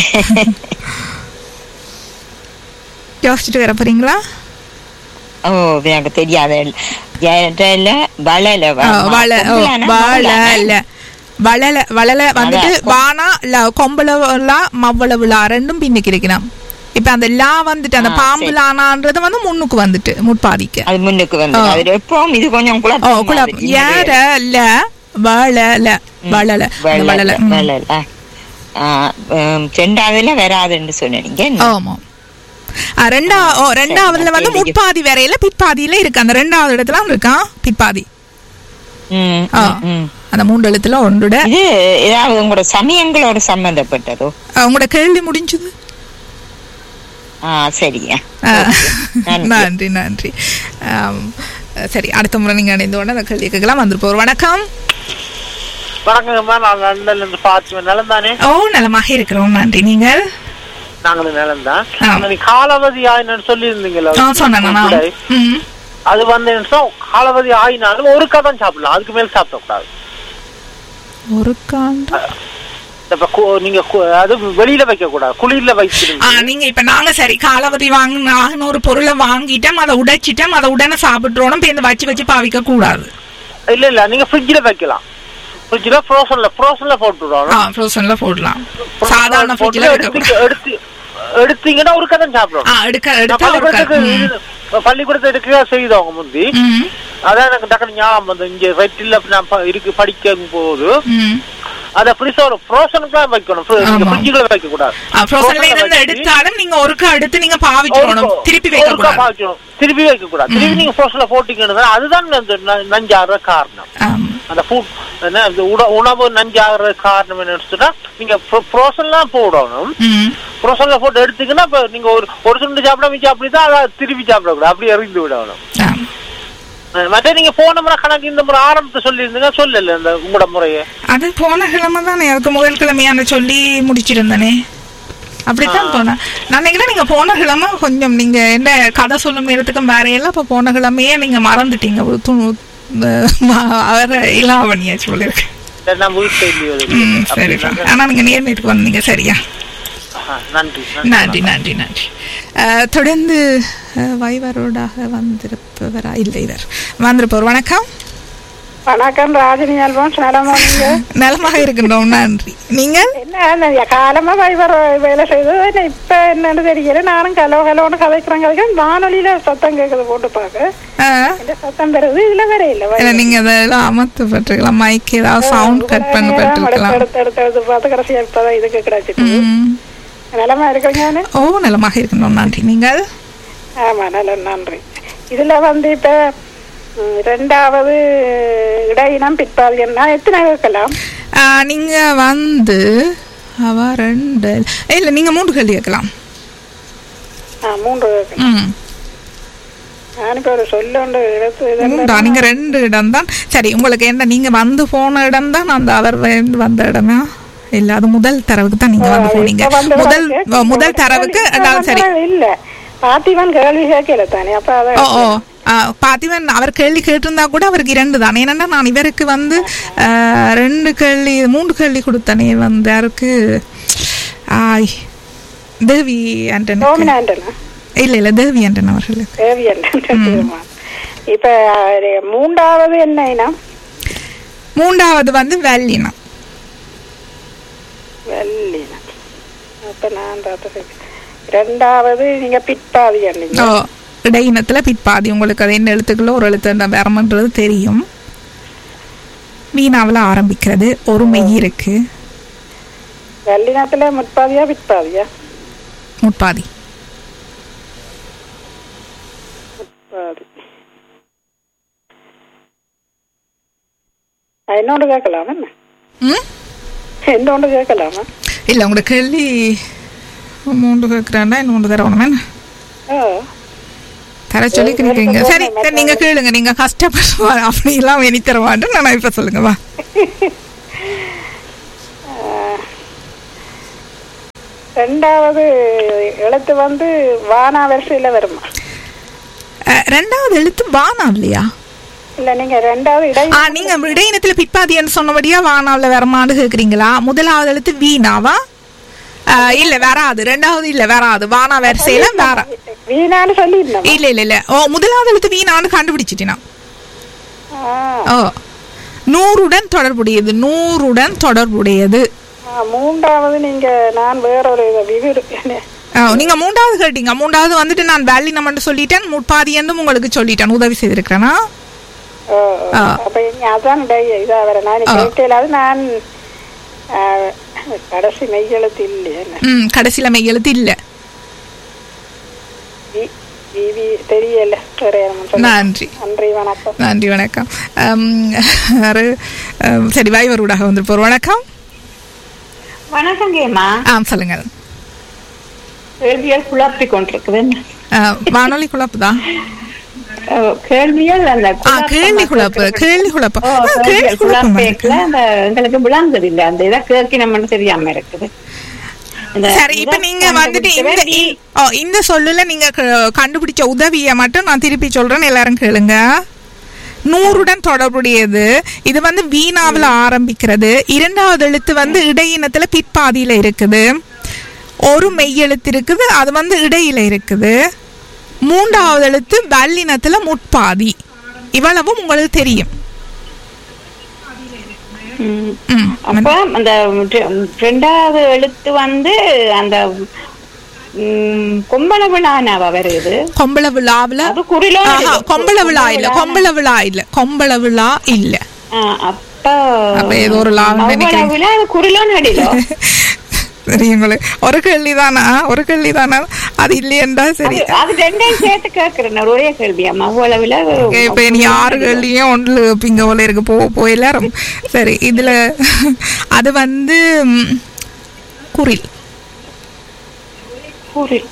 யோசிச்சுட்டு வர போறீங்களா ஓ எனக்கு தெரியாத ஜடல வளல ஆ, வள ஓ, வளல வளல வளல வந்துட்டு அதான். வானா ல கொம்பளவுலா மவ்வளவுலா ரெண்டும் பின்னுக்கு இருக்கணும் இப்ப அந்த லா வந்துட்டு அந்த ஆ, பாம்பு சரி. லானான்றது வந்து முன்னுக்கு வந்துட்டு முற்பாதிக்கு அது முன்னுக்கு வந்து ஆ. அது எப்பவும் இது கொஞ்சம் ஓ குழப்பம் குல மாதிரி. இந்த ஏற ல வளல வளல அந்த வளல வளல ம். வளல ஆ, ம், ரெண்டாவதுல வராதுன்னு சொன்னீங்க ஆமா ஆ, ரெண்டா ஓ ரெண்டாவதுல வந்து கேள்வி. முற்பாதி வரையில பிற்பாதியில இருக்கு அந்த ரெண்டாவது இடத்துல இருக்கான் பிற்பாதி ம், ஆ. ம், ம். அந்த மூன்று எழுத்துல ஒன்றுட இது ஏதாவது உங்களோட சமயங்களோட சம்பந்தப்பட்டதோ ஆ, உங்களோட கேள்வி முடிஞ்சது ஆ சரியா ஆ, நன்றி. நன்றி நன்றி ஆம், சரி அடுத்த முறை நீங்க அடைந்த உடனே அந்த கேள்வி கேட்கலாம் வந்துருப்போம் வணக்கம் வணக்கங்கம்மா நான் லண்டன்ல இருந்து பார்த்து நிலம் தானே ஓ நலமாக இருக்கிறோம் நன்றி நீங்கள் நாங்களும் நிலம் தான் ஆ. நீ காலாவதி ஆயினு சொல்லி இருந்தீங்களா ஆ சொன்னேண்ணா ம் அது வந்து என்ன சொன்னா, காலாவதி ஆயினாலும் ஒரு கதம் சாப்பிடலாம் அதுக்கு மேல சாப்பிடக்கூடாது ஒரு காண்டு இப்ப கு- நீங்க கு- அது வெளியில வைக்க கூடாது குளிர்ல ஆ வைக்கிறீங்க நீங்க இப்ப நாங்க சரி காலாவதி வாங்கின ஒரு பொருளை வாங்கிட்டோம் அதை உடைச்சிட்டோம் அதை உடனே சாப்பிட்டுறோம் இப்ப இந்த வச்சு வச்சு பாவிக்க கூடாது இல்ல இல்ல நீங்க ஃப்ரிட்ஜ்ல வைக்கலாம் ஃப்ரிட்ஜ்ல ஃப்ரோசன்ல ஃப்ரோசன்ல போட்டு ஆ விடணும் ஃப்ரோசன்ல போடலாம் சாதாரண போட்டு ஃப்ரிட்ஜ்ல எடுத்து வைக்க எடுத்து எடுத்தீங்கன்னா ஒரு கதம் சாப்பிடணும் ஆ எடுக்க நான் எடுத்தா ஒரு பள்ளிக்கூடத்துக்கு க- ம். இது- பள்ளிக்கூடத்தை எடுக்க செய்தவங்க முந்தி ம் அதான் எனக்கு டக்குனு ஞாபகம் வந்து இங்க வெட்டில நான் ப- இருக்கு படிக்கும் போது ம் அத ஃப்ரிசோர் ஃப்ரோசனுக்கு வைக்கணும் Fro- நீங்க ஆமா. ஃப்ரிட்ஜுக்குள்ள வைக்க கூடாது ஃப்ரோசன்ல Frozen ல இருந்து வச்சு எடுத்தாலும் நீங்க ஒருக்கா எடுத்து நீங்க பாவிக்கணும் ஒருக்கா- திருப்பி வைக்க ஒருக்கா கூடாது பாய்ச்சணும். திருப்பி வைக்க கூடாது திருப்பி நீங்க ஃப்ரோசன்ல போட்டீங்கன்னா அதுதான் அந்த ந- நஞ்சாகிற காரணம் ஆம். அந்த ஃபுட் என்ன இந்த உண- உணவு நஞ்சாகிற காரணம் என்னன்னு சொன்னா நீங்க ஃப்ரோசன்லாம் போடணும் ம் ஃப்ரோசன்ல போட்டு எடுத்தீங்கன்னா இப்ப நீங்க ஒரு ஒரு சுண்டு சாப்பிட மிச்சம் அப்படிதான் அதை திருப்பி சாப்பிடக்கூடாது அப்படி எறிந்து விடணும் ஆம். அஹ் மற்ற நீங்க போன முறை கணக்கு இந்த முறை ஆரம்பத்தை சொல்லியிருந்தீங்க சொல்லல இந்த உங்களோட முறையை அது போன கிழமை தானே அதுக்கு முதல் கிழமையான சொல்லி முடிச்சிருந்தனே அப்படித்தான் போனேன் நான் நினைக்கிறேன் நீங்க போன கிழமை கொஞ்சம் நீங்க என்ன கதை சொல்லும் நேரத்துக்கும் வேற எல்லாம் இப்ப போன கிழமையே நீங்க மறந்துட்டீங்க ஒரு து- இந்த ம- அவர இலாவணியா சொல்லிருக்கேன் சரி, நான் வீட்டு இல்லையோ ம் சரி ஆனா நீங்க நேர்மைக்கு வந்தீங்க சரியா நன்றி நன்றி நன்றி நன்றி அஹ், தொடர்ந்து அஹ், வைவரோடாக வந்திருப்பவரா இல்லை இவர் வந்திருப்பவர் வணக்கம் வணக்கம் ராஜினி அல்வான்ஸ் நலமா நீங்க நலமாக இருக்கின்றோம் நன்றி நீங்கள் என்ன இந்த காலமா வைபர் வேலை செய்தது என்ன இப்ப என்னன்னு தெரியல நானும் கலோ கலோன்னு கதைக்கிறேன் கதைக்கிறேன் வானொலியில சத்தம் கேக்குது போட்டு பார்க்க அஹ், இந்த சத்தம் பெறுது இதுல வேற இல்ல இல்ல நீங்க அதெல்லாம் அமர்த்தப்பட்டிருக்கலாம் மைக் ஏதாவது சவுண்ட் கட் பண்ணப்பட்டிருக்கலாம் எடுத்து எடுத்து எடுத்து பார்த்து கடைசியா இப்பதான் இதுக்கு கிடைச்சிட்டு ம். நலமா இருக்கிறீங்க ஓ நலமாக இருக்கின்றோம் நன்றி நீங்கள் ஆமா நல்ல நன்றி இதுல வந்து இப்ப ம், ரெண்டாவது இடையினம் பிற்பாதி நான் எத்தனை கேட்கலாம் அஹ், நீங்க வந்து அவ ரெண்டு இல்ல நீங்க மூன்று கேள்வி கேட்கலாம் ஆ, மூன்று கேட்கலாம் ம் நான் இப்ப ஒரு சொல்ல ஒன்று எடுத்து இதெல்லாம் மூன்றா நீங்க ரெண்டு இடம் தான் சரி உங்களுக்கு என்ன நீங்க வந்து போன இடம் தான் அந்த அவர் வந்து வந்த இடமா இல்ல அது முதல் தரவுக்கு தான் நீங்க வந்து போனீங்க இப்ப வந்து முதல் கேட்க- முதல் தரவுக்கு இப்ப அதாவது சரி வந்து இல்ல பாத்திவன் கேள்வி கேட்கல தானே அப்ப அத ஓ ஓ ஆ, பாத்திவன் அவர் கேள்வி கேட்டிருந்தா கூட அவருக்கு இரண்டு தான் ஏன்னா நான் இவருக்கு வந்து ஆ, ரெண்டு கேள்வி மூன்று கேள்வி கொடுத்தனே வந்து யாருக்கு ஆய் தேவி ஆண்டன் சோமினா ஆண்டனா இல்ல இல்ல தேவி ஆண்டன் அவர்களுக்கு தேவி ஆண்டனா இப்ப அது மூன்றாவது என்ன இனம் மூன்றாவது வந்து வெள்ளினம் வெள்ளினம் அப்ப நான் பார்த்து ரெண்டாவது நீங்க பிற்பாதி அண்ணீங்க ஓ இடையினத்துல பிற்பாதி உங்களுக்கு அது என்ன எழுத்துக்களோ ஒரு எழுத்து வரமன்றது தெரியும் வீணாவில் ஆரம்பிக்கிறது ஒரு மெய் இருக்கு வெள்ளினத்துல முற்பாதியா பிற்பாதியா முற்பாதி முற்பாதி ஆ, இன்னொன்று கேட்கலாமா என்ன ம் இன்னொன்று கேட்கலாமா இல்ல உங்களோட கேள்வி மூன்று கேட்குறாண்டா இன்னொன்று தரணும் என்ன ஓ தர சொல்லி கேட்குறீங்க சரி சரி நீங்க கேளுங்க நீங்க கஷ்டப்படுவா அப்படி எல்லாம் இனி தர மாட்டேன் நான் இப்ப சொல்லுங்க வா ரெண்டாவது எழுத்து வந்து வானா வரிசையில வருமா அஹ், ரெண்டாவது எழுத்து வானா இல்லையா இல்ல நீங்க ரெண்டாவது இடை ஆ நீங்க இடையினத்துல பிற்பாதின்னு சொன்னபடியா வானாவுல வரமான்னு கேக்குறீங்களா முதலாவது எழுத்து வீணாவா அஹ், இல்ல வராது ரெண்டாவது இல்ல வராது வானா வரிசையில வேற வீணான்னு சொல்லியிருந்தோம் இல்ல இல்ல இல்ல ஓ முதலாவது எழுத்து வீணான்னு கண்டுபிடிச்சிட்டேன் நான். ஓ நூறுடன் தொடர்புடையது நூறுடன் தொடர்புடையது மூன்றாவது நீங்க நான் வேற ஒரு விவிடு ஆ, நீங்க மூன்றாவது கேட்டீங்க மூன்றாவது வந்துட்டு நான் வேலி நம்மன்னு சொல்லிட்டேன் முற்பாதி என்றும் உங்களுக்கு சொல்லிட்டேன் உதவி செய்திருக்கிறேனா ஓ, ஆ. அப்ப இங்க அதான் டை இதா வர நான் ஆ. கேட்கலாது நான் ஆ, கடைசி மெய்யெழுத்து இல்லையே ம் கடைசியில மெய் எழுத்து இல்ல வி- விவி தெரியல வேற யாரும் சொல்லுங்க. நன்றி நன்றி வணக்கம் நன்றி வணக்கம் அம், யாரு? அம், சரி வாய்வரூடாக வந்து போர் வணக்கம் வணக்கம் கேமா ஆ சொல்லுங்க கேள்வியால் குழப்பி கொண்டிருக்குது ஆ, வானொலி குழப்புதான் அஹ், கேள்வியால் அந்த ஆ கேள்வி குழப்பு கேள்வி குழப்பு ஓ, ஆ, கேள்வி கேள்வியால் குழப்பம் குழப்பேக்கல அந்த எங்களுக்கு விளங்குது இல்ல அந்த இதை கேட்கணும்னு தெரியாம இருக்குது இந்த சரி இப்ப இதை நீங்க வந்துட்டு இந்த கண்டுபிடிக்கவே இ- ஓ இந்த சொல்லுல நீங்க க- கண்டுபிடிச்ச உதவியை மட்டும் நான் திருப்பி சொல்றேன் எல்லாரும் கேளுங்க நூறுடன் தொடர்புடையது இது வந்து வீணாவில் ஆரம்பிக்கிறது இரண்டாவது எழுத்து வந்து இடையினத்துல பிற்பாதியில இருக்குது ஒரு மெய் எழுத்து இருக்குது அது வந்து இடையில இருக்குது மூன்றாவது எழுத்து வல்லினத்துல முற்பாதி இவ்வளவும் உங்களுக்கு தெரியும் ம். ம், அப்ப அந்த ரெ- ரெண்டாவது எழுத்து வந்து அந்த ம், கொம்பள விழானாவா வருது கொம்பள விழாவுல அது குறிலோ ஆஹா, கொம்பள விழா இல்ல கொம்பள விழா இல்ல கொம்பள விழா இல்ல அப்ப அப்ப ஏதோ ஒரு லாபம் அவ்வளவு நினைக்கிறேன் விழா அது குறிலோ நடிலோ சரிங்களே ஒரு கேள்வி தானா ஒரு கேள்வி தானா அது இல்லையண்டா சரி அது- அது ரெண்டையும் சேர்த்து கேட்கிறேன் நான் ஒரே கேள்வி அம்மா அவ்வளவு விழா இப்ப நீ ஆறு கேள்வியும் ஒன்று பிங்க போல இருக்கு போ போய் எல்லாரும் சரி இதுல அது வந்து ம், குரில் குறில்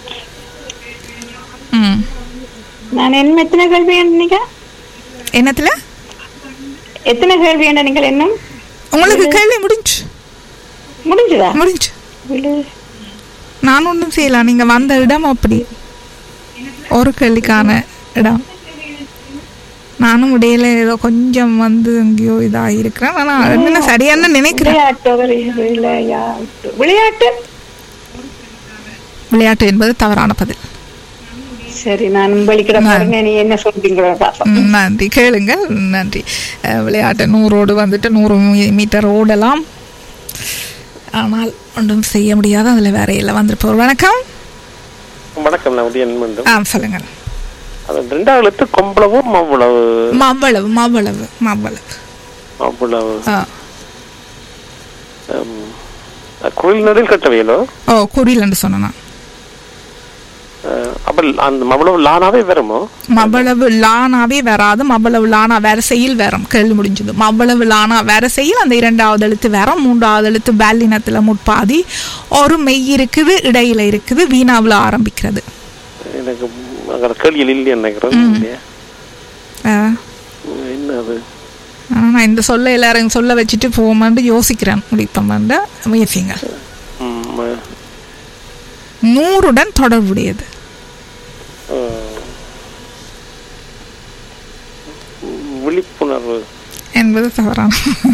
ம் நான் என்ன எத்தனை கேள்வி எண்ணீங்க என்னத்துல எத்தனை கேள்வி என்ன நீங்கள் என்ன உங்களுக்கு கேள்வி முடிஞ்சு முடிஞ்சுதா முடிஞ்சு விழு நான் ஒன்றும் செய்யலாம் நீங்க வந்த இடம் அப்படி ஒரு கேள்விக்கான இடம் நானும் இடையில ஏதோ கொஞ்சம் வந்து எங்கேயோ இதா இருக்கிறேன் ஆனா என்ன சரியான நினைக்கிறேன் விளையாட்டு விளை- விளையாட்டு விளையாட்டு விளையாட்டு என்பது தவறான பதில் சரி நான் வெளிக்கிட பாருங்க நீ என்ன சொல்றீங்களோ பாப்போம் ம், நன்றி கேளுங்கள் நன்றி அஹ், விளையாட்டு நூறோடு வந்துட்டு நூறு மீ- மீட்டர் ஓடலாம் ஆனால் ஒன்றும் செய்ய முடியாது அதில் வேற இல்லை வந்துருப்போம் வணக்கம் வணக்கம் நான் உதயன் மீண்டும் ஆ சொல்லுங்கள் அது ரெண்டாவது எழுத்து கொம்பளவும் அவ்வளவு மவ்வளவு மவ்வளவு மவ்வளவு அவ்வளவு ஆ குயில் நடில் கட்டவையிலோ ஓ குறிலன்னு சொன்னேன் அப்ப அந்த அவ்வளவு லானாவே வருமோ மவ்வளவு லானாவே வராது மவ்வளவு லானா வரிசையில் வரும் கேள்வி முடிஞ்சது மவ்வளவு லானா வரிசையில் அந்த இரண்டாவது எழுத்து வரும் மூன்றாவது எழுத்து பேலினத்தில் முற்பாதி ஒரு மெய் இருக்குது இடையில இருக்குது வீணாவில் ஆரம்பிக்கிறது எனக்கு அங்க கேள்வியில் இல்லையா நினைக்கிறேன் இல்லையா ஆ, என்ன அது ஆனா நான் இந்த சொல்ல எல்லாரையும் சொல்ல வச்சுட்டு போமாண்டு யோசிக்கிறேன் முடிப்பமாண்ட முயற்சிங்க ம், நூறுடன் தொடர்புடையது அஹ், விழிப்புணர்வு என்பது தவறான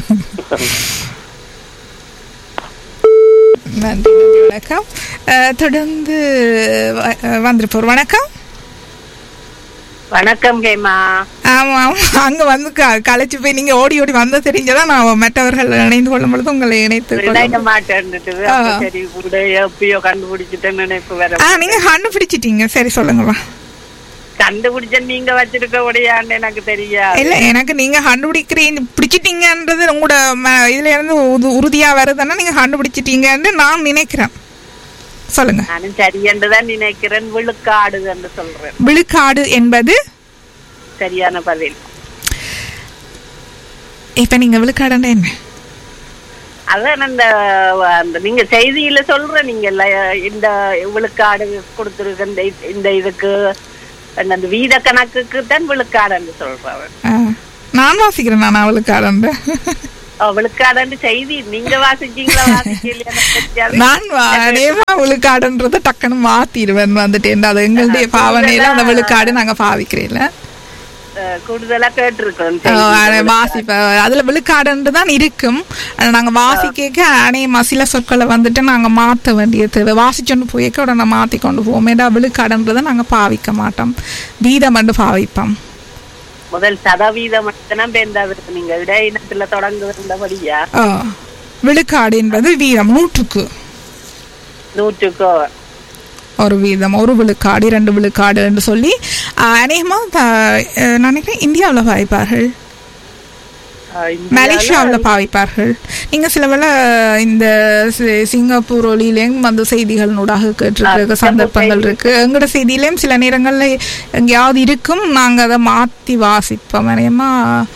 நன்றி நன்றி வணக்கம் அஹ், தொடர்ந்து வ- அஹ், வந்திருப்போர் வணக்கம் வணக்கம் கேமா ஆமா ஆமா அங்க வந்து க- களைச்சு போய் நீங்க ஓடி ஓடி வந்த தெரிஞ்சதான் நான் மற்றவர்கள் இணைந்து கொள்ளும் பொழுது உங்களை இணைத்து கொள்ள இணைக்க மாட்டேன்னுட்டு ஆ. அப்ப சரி கூட எப்பயோ கண்டுபிடிச்சிட்டேன் நினைப்பு வர ஆ நீங்க கண்டுபிடிச்சிட்டீங்க சரி சொல்லுங்கப்பா கண்டுபிடிச்ச நீங்க வச்சிருக்க உடையான்னு எனக்கு தெரியாது இல்ல எனக்கு நீங்க கண்டுபிடிக்கிறீங்க பிடிச்சிட்டீங்கன்றது உங்களோட ம- இதுல இருந்து உது- உறுதியா வருதுன்னா நீங்க கண்டுபிடிச்சிட்டீங்கன்னு நான் நினைக்கிறேன் சொல்லுங்க நானும் சரியென்று தான் நினைக்கிறேன் விழுக்காடு என்று சொல்றேன் விழுக்காடு என்பது சரியான பதில் இப்ப நீங்க விழுக்காடுன்னா என்ன அதான் அந்த அந்த நீங்க செய்தியில சொல்ற நீங்க இந்த விழுக்காடு கொடுத்துருக்கு இந்த இது- இந்த இதுக்கு அந்த வீத கணக்குக்கு தான் விழுக்காடுன்னு சொல்றவன் ஆ, நான் வாசிக்கிறேன் நான் அவளுக்கு ஆரம்ப விழுக்காடுன்னு செய்தி நீங்க வாசிச்சீங்களா வாசிக்கலையா நான் அநேகமா விழுக்காடுன்றத டக்குன்னு மாத்திடுவேன் வந்துட்டேன் அது எங்களுடைய பாவனையில அந்த விழுக்காடு நாங்க பாவிக்கிறேன்ல கூடுதலா கேட்டிருக்கோம் வாசிப்ப அதுல விழுக்காடுன்று தான் இருக்கும் ஆனா நாங்க வாசிக்க அநேகமா சில சொற்களை வந்துட்டு நாங்க மாத்த வேண்டியது வாசிச்சொண்டு போய்க்க உடனே மாத்தி கொண்டு போவோம் ஏடா விழுக்காடுன்றதை நாங்க பாவிக்க மாட்டோம் வீதம் வந்து பாவிப்போம் முதல் சதவீதம் மட்டும்தான் பேர்ந்தாவிருக்கு நீங்க இடையினத்துல தொடங்குவதபடியா ஆ, விழுக்காடு என்பது வீதம் நூற்றுக்கு நூற்றுக்கோ ஒரு வீதம் ஒரு விழுக்காடு இரண்டு விழுக்காடு என்று சொல்லி அநேகமாக நான் நினைக்கிறேன் இந்தியாவில் பாவிப்பார்கள் மலேசியாவில் பாவிப்பார்கள் நீங்கள் சில வேளை இந்த சி- சிங்கப்பூர் ஒலியிலேயும் வந்து செய்திகள் நூடாக கேட்டிருக்க சந்தர்ப்பங்கள் இருக்கு எங்களோட செய்தியிலையும் சில நேரங்களில் எங்கேயாவது இருக்கும் நாங்கள் அதை மாற்றி வாசிப்போம் அநேகமா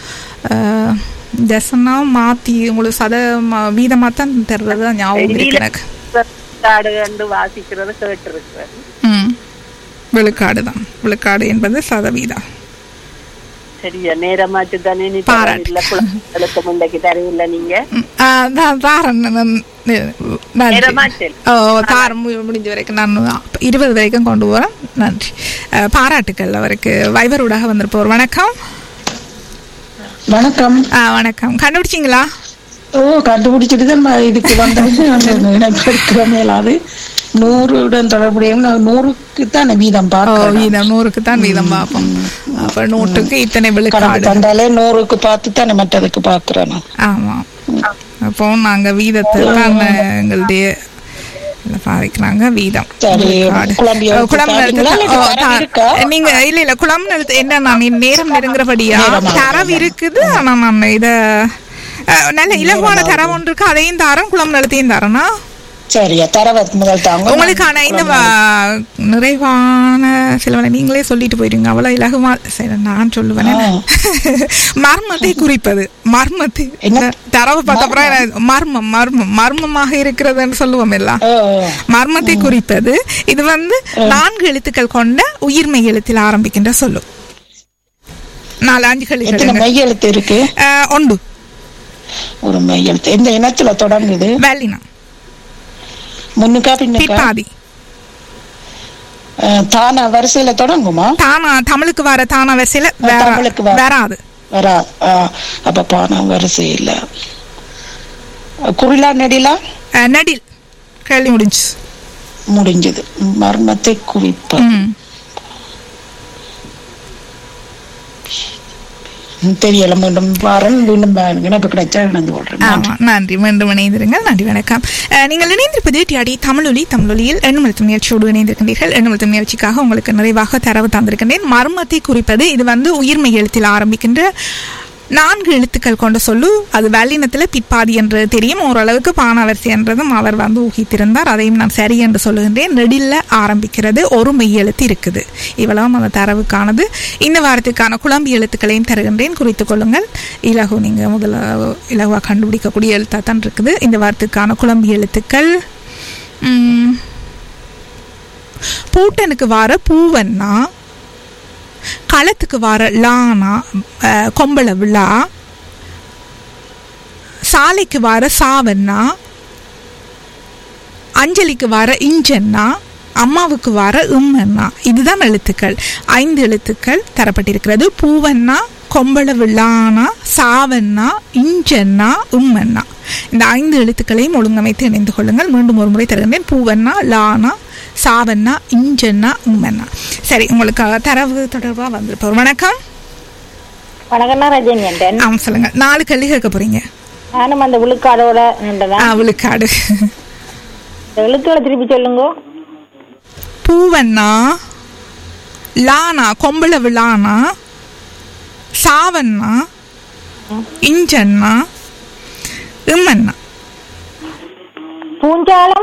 தசனா மாற்றி உங்களுக்கு சத ம- வீதமாக தான் தர்றது தான் ஞாபகம் இருக்கு எனக்கு விழுக்காடு கண்டு வாசிக்கிறது கேட்டிருக்கேன் ம் விழுக்காடு தான் விழுக்காடு என்பது சதவீதம் சரியா நேரமாச்சு தானே நீ பாராட்டு. இல்ல குழந்தைகளுக்கு முந்தைக்கு தருவில்ல நீங்க ஆ, தான் தாரன் நான் நன்றி. நேரமாச்சு. ஓ தாரம் மு- முடிஞ்ச வரைக்கும் நான் இருபது வரைக்கும் கொண்டு போறேன் நன்றி ஆ, பாராட்டுக்கள் அவருக்கு வைபரூடாக வந்திருப்போர் வணக்கம் வணக்கம் ஆ வணக்கம் கண்டுபிடிச்சிங்களா ஓ கண்டுபிடிச்சிட்டு தான் நான் இதுக்கு வந்தது அந்த இணைப்பிருக்கிற மேலாது நூறுடன் தொடர்புடைய நான் நூறுக்கு தான் வீதம் ஓ பார்க்கிறேன் வீதம் நூறுக்கு தான் வீதம் பார்ப்போம் அப்ப நூற்றுக்கு இத்தனை கணக்கு விழுக்காடு தந்தாலே நூறுக்கு பார்த்து தானே மற்றதுக்கு பார்க்கிறேன் நான். ஆமா அப்போ நாங்க வீதத்தை தான் எங்களுடைய இதுல பாதிக்கிறாங்க வீதம் சரி, விழுக்காடு. குழம்பு ஓ, எடுத்து குழம்பு எடுத்து சாப்பிட்டீங்களா? ஓ, இல்ல தா- தரவு இருக்கா? நீங்க இல்ல இல்ல குழம்பு எடுத்து என்ன நான் இனி நேரம் நெருங்குறபடியா நேரமா தரவு இருக்குது ஆனா நான் இத அஹ், நல்ல இலகுவான தரம் ஒன்று இருக்கு அதையும் தரம் குழம்பு நிலத்தையும் தரனா சரியா தரவை முதல் தாங்க உங்களுக்கான இந்த வா- நிறைவான சிலவனை நீங்களே சொல்லிட்டு போயிருங்க அவ்வளவு இலகுவா சரி நான் சொல்லுவேன் மர்மத்தை குறிப்பது மர்மத்தை தரவு பார்த்த அப்புறம் எனக்கு மர்மம் மர்மம் மர்மமாக இருக்கிறதுன்னு சொல்லுவோம் எல்லாம் மர்மத்தை குறிப்பது இது வந்து நான்கு எழுத்துக்கள் கொண்ட உயிர்மெய் எழுத்தில் ஆரம்பிக்கின்ற சொல்லு நாலு அஞ்சு எத்தனை கழிகள் மெய் எழுத்து இருக்கு ஒன்று ஒரு மெய் எழுத்து எந்த இனத்துல தொடங்குது வேலினம் முன்னுக்கா பின்னுக்கா பிற்பாதி அஹ், தானா வரிசையில தொடங்குமா தானா தமிழுக்கு வர தானா வரிசையில வேற- தமிழுக்கு வர- வராது வரா அஹ், அப்ப பானா வரிசை இல்ல குறிலா நெடிலா அஹ், நடில் கேள்வி முடிஞ்சு முடிஞ்சது மர்மத்தை குறிப்ப ம். தெரியல மீண்டும் பாரன் மீண்டும் பாருங்க இணைப்பு கிடைச்சா இணைந்து கொள்றேன் ஆமா நன்றி மீண்டும் இணைந்திருங்கள் நன்றி வணக்கம் அஹ், நீங்கள் இணைந்திருப்பது டிஆடி தமிழொலி தமிழொலியில் எண்ணுமழுத்தும் முயற்சியோடு இணைந்திருக்கின்றீர்கள் எண்ணுமழுத்தும் முயற்சிக்காக உங்களுக்கு நிறைவாக தரவு தந்திருக்கின்றேன் மர்மத்தை குறிப்பது இது வந்து உயிர்மெய் எழுத்தில் ஆரம்பிக்கின்ற நான்கு எழுத்துக்கள் கொண்ட சொல்லு அது வல்லினத்துல பிற்பாதி என்று தெரியும் ஓரளவுக்கு பானாவரிசை என்றதும் அவர் வந்து ஊகித்திருந்தார் அதையும் நான் சரி என்று சொல்லுகின்றேன் நெடில்ல ஆரம்பிக்கிறது ஒரு மெய் எழுத்து இருக்குது இவ்வளவும் அந்த தரவுக்கானது இந்த வாரத்துக்கான குழம்பு எழுத்துக்களையும் தருகின்றேன் குறித்துக் கொள்ளுங்கள் இலகு நீங்க முதல்ல இலகுவா கண்டுபிடிக்கக்கூடிய எழுத்தா தான் இருக்குது இந்த வாரத்துக்கான குழம்பு எழுத்துக்கள் உம், பூட்டனுக்கு வார பூவன்னா களத்துக்கு வார லானா அஹ், கொம்பள விழா சாலைக்கு வார சாவண்ணா அஞ்சலிக்கு வார இஞ்சன்னா அம்மாவுக்கு வார இம்மன்னா இதுதான் எழுத்துக்கள் ஐந்து எழுத்துக்கள் தரப்பட்டிருக்கிறது பூவண்ணா கொம்பள விழானா சாவண்ணா இஞ்சன்னா உம்மன்னா இந்த ஐந்து எழுத்துக்களையும் ஒழுங்கமைத்து இணைந்து கொள்ளுங்கள் மீண்டும் ஒரு முறை தருகின்றேன் பூவண்ணா லானா சாவண்ணா இஞ்சன்னா உம்மன்னா சரி உங்களுக்கு தரவு தொடர்பா வந்திருப்போம் வணக்கம் வணக்கம்னா ரஜினி என்றேன் ஆமாம் சொல்லுங்க நாலு கல்வி கேட்க போறீங்க நானும் அந்த விழுக்காடோட நின்றதான் ஆ விழுக்காடு இந்த எழுத்துக்களை திருப்பி சொல்லுங்க பூவண்ணா லானா கொம்பள விழானா சாவண்ணா இஞ்சண்ணா இம்மண்ணா பூஞ்சாலம்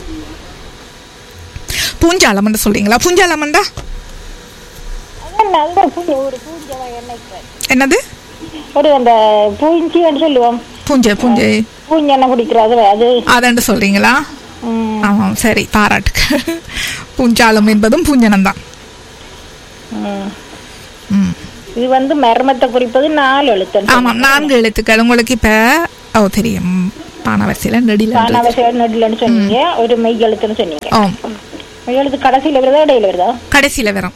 பூஞ்சாலமன் சொல்றீங்களா பூஞ்சாலமன்டா அதான் நல்ல பூ- ஒரு பூஞ்சை என்னைக்கு என்னது ஒரு அந்த பூஞ்சி என்று சொல்லுவோம் பூஞ்சை பூஞ்சை பூஞ்செண்ணெய் குடிக்கிறது அது அதண்டு சொல்றீங்களா ம், ஆமாம் சரி பாராட்டுக்கு பூஞ்சாலம் என்பதும் பூஞ்சனம் தான் ம். ம். இது வந்து மர்மத்தை குறிப்பது நாலு எழுத்து ஆமாம் நான்கு எழுத்துக்கள் உங்களுக்கு இப்ப ஓ தெரியும் பானவரிசையில நெடில காணாவசியம் நடுலன்னு சொன்னீங்க ஒரு மெய் எழுத்துன்னு சொன்னீங்க ஆம் மெய் எழுத்து கடைசியில வருதா இடையில வருதா கடைசியில வரும்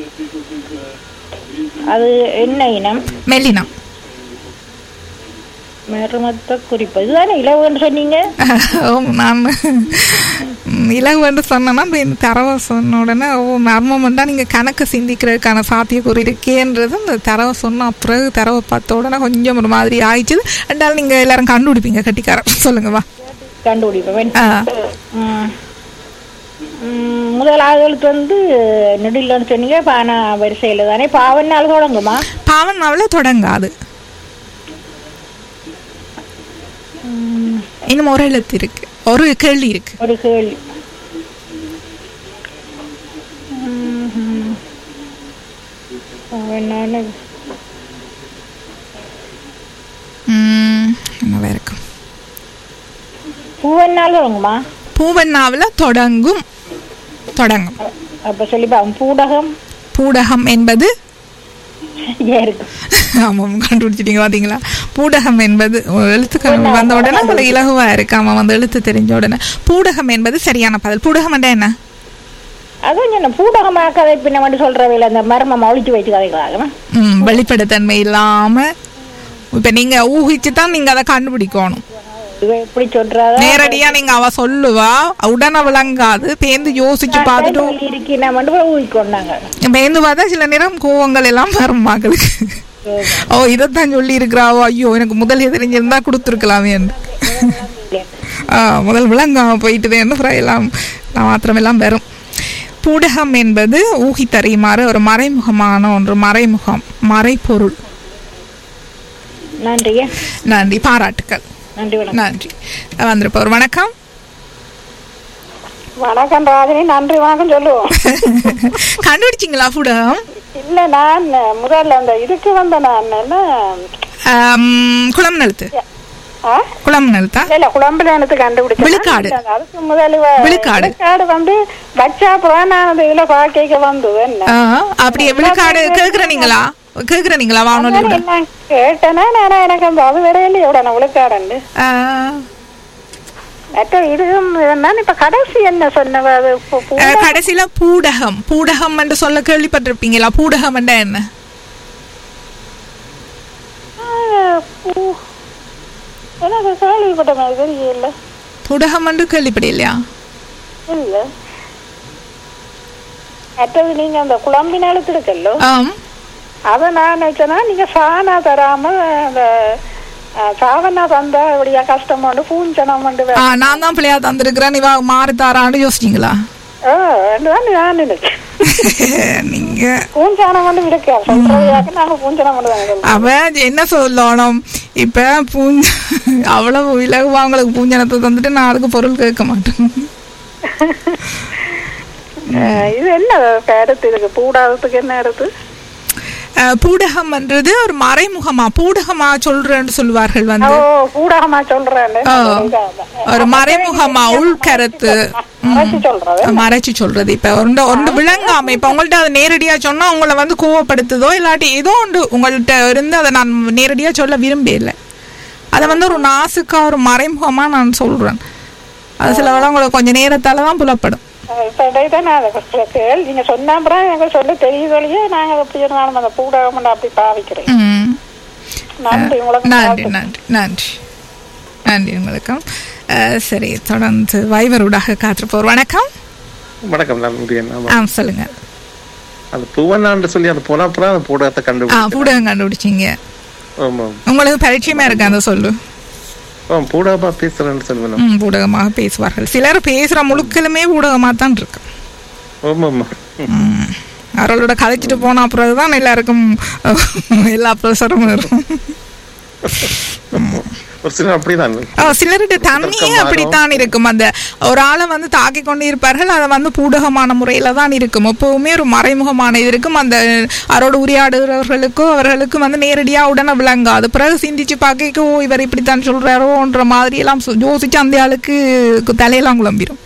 அது என்ன இனம் மெல்லினம் மர்மத்தை குறிப்பது இதுதானே இலவுன்னு சொன்னீங்க ஓ நான் ம், இலகுவென்று சொன்னேன்னா இப்ப இந்த தரவை சொன்ன உடனே ஓ மர்மம்ண்டா நீங்க கணக்கு சிந்திக்கிறதுக்கான சாத்தியக்கூறு இருக்கேன்றது இந்த தரவை சொன்ன பிறகு தரவை பார்த்த உடனே கொஞ்சம் ஒரு மாதிரி ஆயிடுச்சு ரெண்டாலும் நீங்க எல்லாரும் கண்டுபிடிப்பீங்க கட்டிக்காரன் சொல்லுங்க வா கண்டுபிடிப்பேன் ஆ. ம். ம், முதலாவது எழுத்து வந்து நெடிலன்னு சொன்னீங்க பானா வரிசையில தானே பாவனால் தொடங்குமா பாவன் அவள தொடங்காது இன்னும் ஒரு எழுத்து இருக்கு ஒரு கேள்வி இருக்கு ஒரு கேள்வி ம்ஹும். பாவனான ம், என்னவா இருக்கும் பூவனால் தொடங்குமா பூவண்ணாவில தொடங்கும் தொடங்கும் அப்ப சொல்லி பாவம் பூடகம் பூடகம் என்பது இருக்கு ஆமாம் கண்டுபிடிச்சிட்டீங்க பாத்தீங்களா பூடகம் என்பது ஒரு எழுத்துக்கள் வந்த உடனே உங்களுக்கு இலகுவா இருக்கு ஆமாம் அந்த எழுத்து தெரிஞ்ச உடனே பூடகம் என்பது சரியான பதில் பூடகம் என்றா என்ன அதுவும் என்ன பூடகமா கதை பின்ன மட்டும் சொல்றவையில அந்த மர்மம் ஒழிச்சு வச்சு கதைகளாக ம், வெளிப்படைத்தன்மை இல்லாம இப்ப நீங்க ஊகிச்சு தான் நீங்க அதை கண்டுபிடிக்கணும் இவ எப்படி சொல்றாதா நேரடியா நீங்க அவ சொல்லுவா உடனே விளங்காது பேந்து யோசிச்சு பார்த்துட்டு இருக்கி நான் மட்டும் ஊழிக்கொண்டாங்க பேந்து பார்த்தா சில நேரம் கோவங்கள் எல்லாம் வரும் மகளுக்கு ஓ இதைத்தான் சொல்லி இருக்கிறாவோ ஐயோ எனக்கு முதல் தெரிஞ்சிருந்தா கொடுத்துருக்கலாமே முதல் விளங்காம போயிட்டுதேன்னு அப்புறம் எல்லாம் நான் மாத்திரமெல்லாம் வரும் பூடகம் என்பது ஊகித்தறியுமாறு ஒரு மறைமுகமான ஒன்று மறைமுகம் மறைப்பொருள் நன்றி நன்றி பாராட்டுக்கள் நன்றி வணக்கம் நன்றி வந்திருப்பவர் வணக்கம் வணக்கம் ராஜினி நன்றி வணக்கம் சொல்லுவோம் கண்டுபிடிச்சிங்களா பூடகம் இல்ல நான் முதல்ல அந்த இதுக்கு வந்த நான் என்ன ஆம், குளம் நழுத்து ஆ? குளம் நழுத்தா இல்ல குழம்புல எனக்கு கண்டுபிடிச்சேன் விழுக்காடு. அதுக்கு முதல்ல வ- விழுக்காடு. விழுக்காடு வந்து வச்சா அப்புறம் நான் அந்த இதுல பாக்கைக்கு வந்தது என்ன ஆ, அப்படியே விழுக்காடு கேக்குறீங்களா கேக்குறீங்களா வானொலி அதான் எல்லாம் கேட்டேன்னா நான் எனக்கு அந்த அது வரையில எவ்வளவு விழுக்காடுண்டு மற்ற இதுவும் நான் இப்ப கடைசி என்ன சொன்னவ அது பு- பு- கடைசியில பூடகம் பூடகம் என்று சொல்ல கேள்விப்பட்டிருப்பீங்களா பூடகம் என்றா என்ன ஆ, பூ- எனக்கு கேள்விப்பட்ட மாதிரி தெரியல பூடகம் என்று கேள்விப்படையிலையா இல்ல மற்றது நீங்க அந்த குழம்பின் எழுத்துருக்கல்லோ ஆம் அத நான் நினைச்சேன்னா நீங்க சாணா தராம அந்த ஆ, சாவனா தந்தா இப்படியா கஷ்டமாண்டு பூஞ்சனம் வந்து ஆ, நான் தான் பிள்ளையா தந்திருக்கிறேன் இவ மாறி தாரான்னு யோசிச்சீங்களா தான் நான் நினைச்சேன் நீங்க பூஞ்சானம் வந்து விடுக்க சொல்றதையாக்க நாங்க பூஞ்சனம் வந்து தானே சொல்றோம். அவ என்ன சொல்லணும் இப்ப பூஞ்ச அவ்வளவு இலகுவா அவங்களுக்கு பூஞ்சனத்தை தந்துட்டு நான் அதுக்கு பொருள் கேட்க மாட்டேன் ஆ, இது என்ன கருத்து இதுக்கு பூடாததுக்கு என்ன கருத்து அஹ், பூடகம் என்றது ஒரு மறைமுகமா பூடகமா சொல்றேன்னு சொல்லுவார்கள் ஓ வந்து பூடாகமா சொல்றேன் ஆ, ஒரு மறைமுகமா உள்கருத்து ம். மறைச்சு சொல்றது மறைச்சு சொல்றது இப்ப ஒன்று ஒன்று விளங்காம இப்ப உங்கள்ட்ட அதை நேரடியா சொன்னா உங்களை வந்து கோவப்படுத்துதோ இல்லாட்டி ஏதோ ஒன்று உங்கள்ட்ட இருந்து அதை நான் நேரடியா சொல்ல விரும்பல அதை வந்து ஒரு நாசுக்கா ஒரு மறைமுகமா நான் சொல்றேன் அது சில வேளை உங்களுக்கு கொஞ்சம் நேரத்தால தான் புலப்படும் இப்ப இடையில நான் அதை கேள் நீங்க சொன்ன அப்புறம் எனக்கு சொல்ல தெரியுதொழியே நாங்க எப்படி இருந்தாலும் அந்த பூடாகம் அப்படி பாவிக்கிறேன் ம். நன்றி உங்களுக்கு நன்றி நன்றி நன்றி நன்றி உங்களுக்கும் அஹ், சரி தொடர்ந்து வைவரூடாக காத்திருப்போர் வணக்கம் வணக்கம் நான் முருகன் ஆமா. ஆ சொல்லுங்க அந்த பூவண்ணான்னு சொல்லி அந்த போன அப்புறம் அந்த பூடகத்தை ஆ கண்டுபிடிச்சேன் பூடகம் கண்டுபிடிச்சிங்க ஆமா உங்களுக்கு பரிச்சயமா இருக்கு அந்த சொல்லு ஆ, பூடகமா பேசுறேன்னு சொல்லுவேன் ம் பூடகமாக பேசுவார்கள் சிலர் பேசுற முழுக்களுமே பூடகமாக தான் இருக்கு ஆமா ஆமா ம். அவர்களோட கதைச்சிட்டு போன அப்புறம் தான் எல்லாருக்கும் அஹ், எல்லா ப்ரெஷரும் வரும் ம். ஒரு சிலர் அப்படிதான் ஆ, சிலருடைய தன்மையே அப்படித்தான் இருக்கும் அந்த ஒரு ஆளை வந்து தாக்கி கொண்டு இருப்பார்கள் அதை வந்து பூடகமான முறையில தான் இருக்கும் எப்பவுமே ஒரு மறைமுகமான இது இருக்கும் அந்த அவரோட உரையாடுகிறவர்களுக்கோ அவர்களுக்கு வந்து நேரடியா உடனே விளங்காது பிறகு சிந்திச்சு பார்க்க ஓ இவர் இப்படித்தான் சொல்றாரோன்ற மாதிரி எல்லாம் சு- யோசிச்சு அந்த ஆளுக்கு தலையெல்லாம் குழம்பிடும்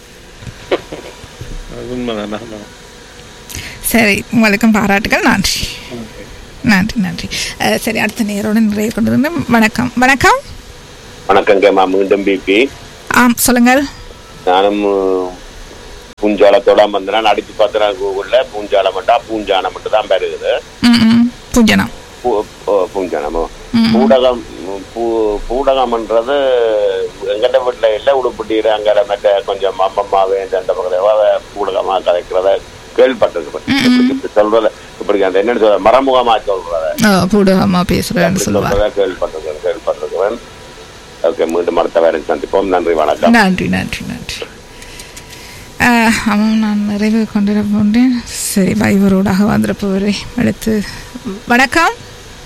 அது உண்மைதான் ஆமா. சரி உங்களுக்கும் பாராட்டுகள் நன்றி நன்றி நன்றி அஹ், சரி அடுத்த நேரோட நிறைய கொண்டு வந்து வணக்கம் வணக்கம் வணக்கங்கம்மா மீண்டும் பிபி ஆம் சொல்லுங்கள் நானும் பூஞ்சாலத்தோட வந்தேன் அடிச்சு பார்த்தா கூகுள்ல பூஞ்சாலம் மட்டும் பூஞ்சானம் மட்டும் தான் பெருகுது ம் ம் பூஜனம் பூ- பூ- பூஞ்சானமோ பூடகம் பூ- பூடகம்ன்றது எங்கட வீட்டுல இல்ல உடுப்பிட்டீர் அங்க மற்ற கொஞ்சம் அம்மம்மாவே அந்த பக்கத்துல பூடகமா கதைக்கிறத கேள்விப்பட்டிருக்கேன் இப்படி சொல்றத இப்படி அந்த என்னன்னு சொல்ற மறைமுகமா சொல்றத அஹ், பூடகமா பேசுறேன்னு சொல்லுவார் சொல்றத கேள்விப்பட்டிருக்கேன் கேள்விப்பட்டிருக்கிறேன் ஓகே மீண்டும் அடுத்த வேலை சந்திப்போம் நன்றி வணக்கம் நன்றி நன்றி நன்றி அஹ், ஆமாம் நான் நிறைவு கொண்டு போன்றேன் சரி வைவரோடாக வந்திருப்பவரை அடுத்து வணக்கம்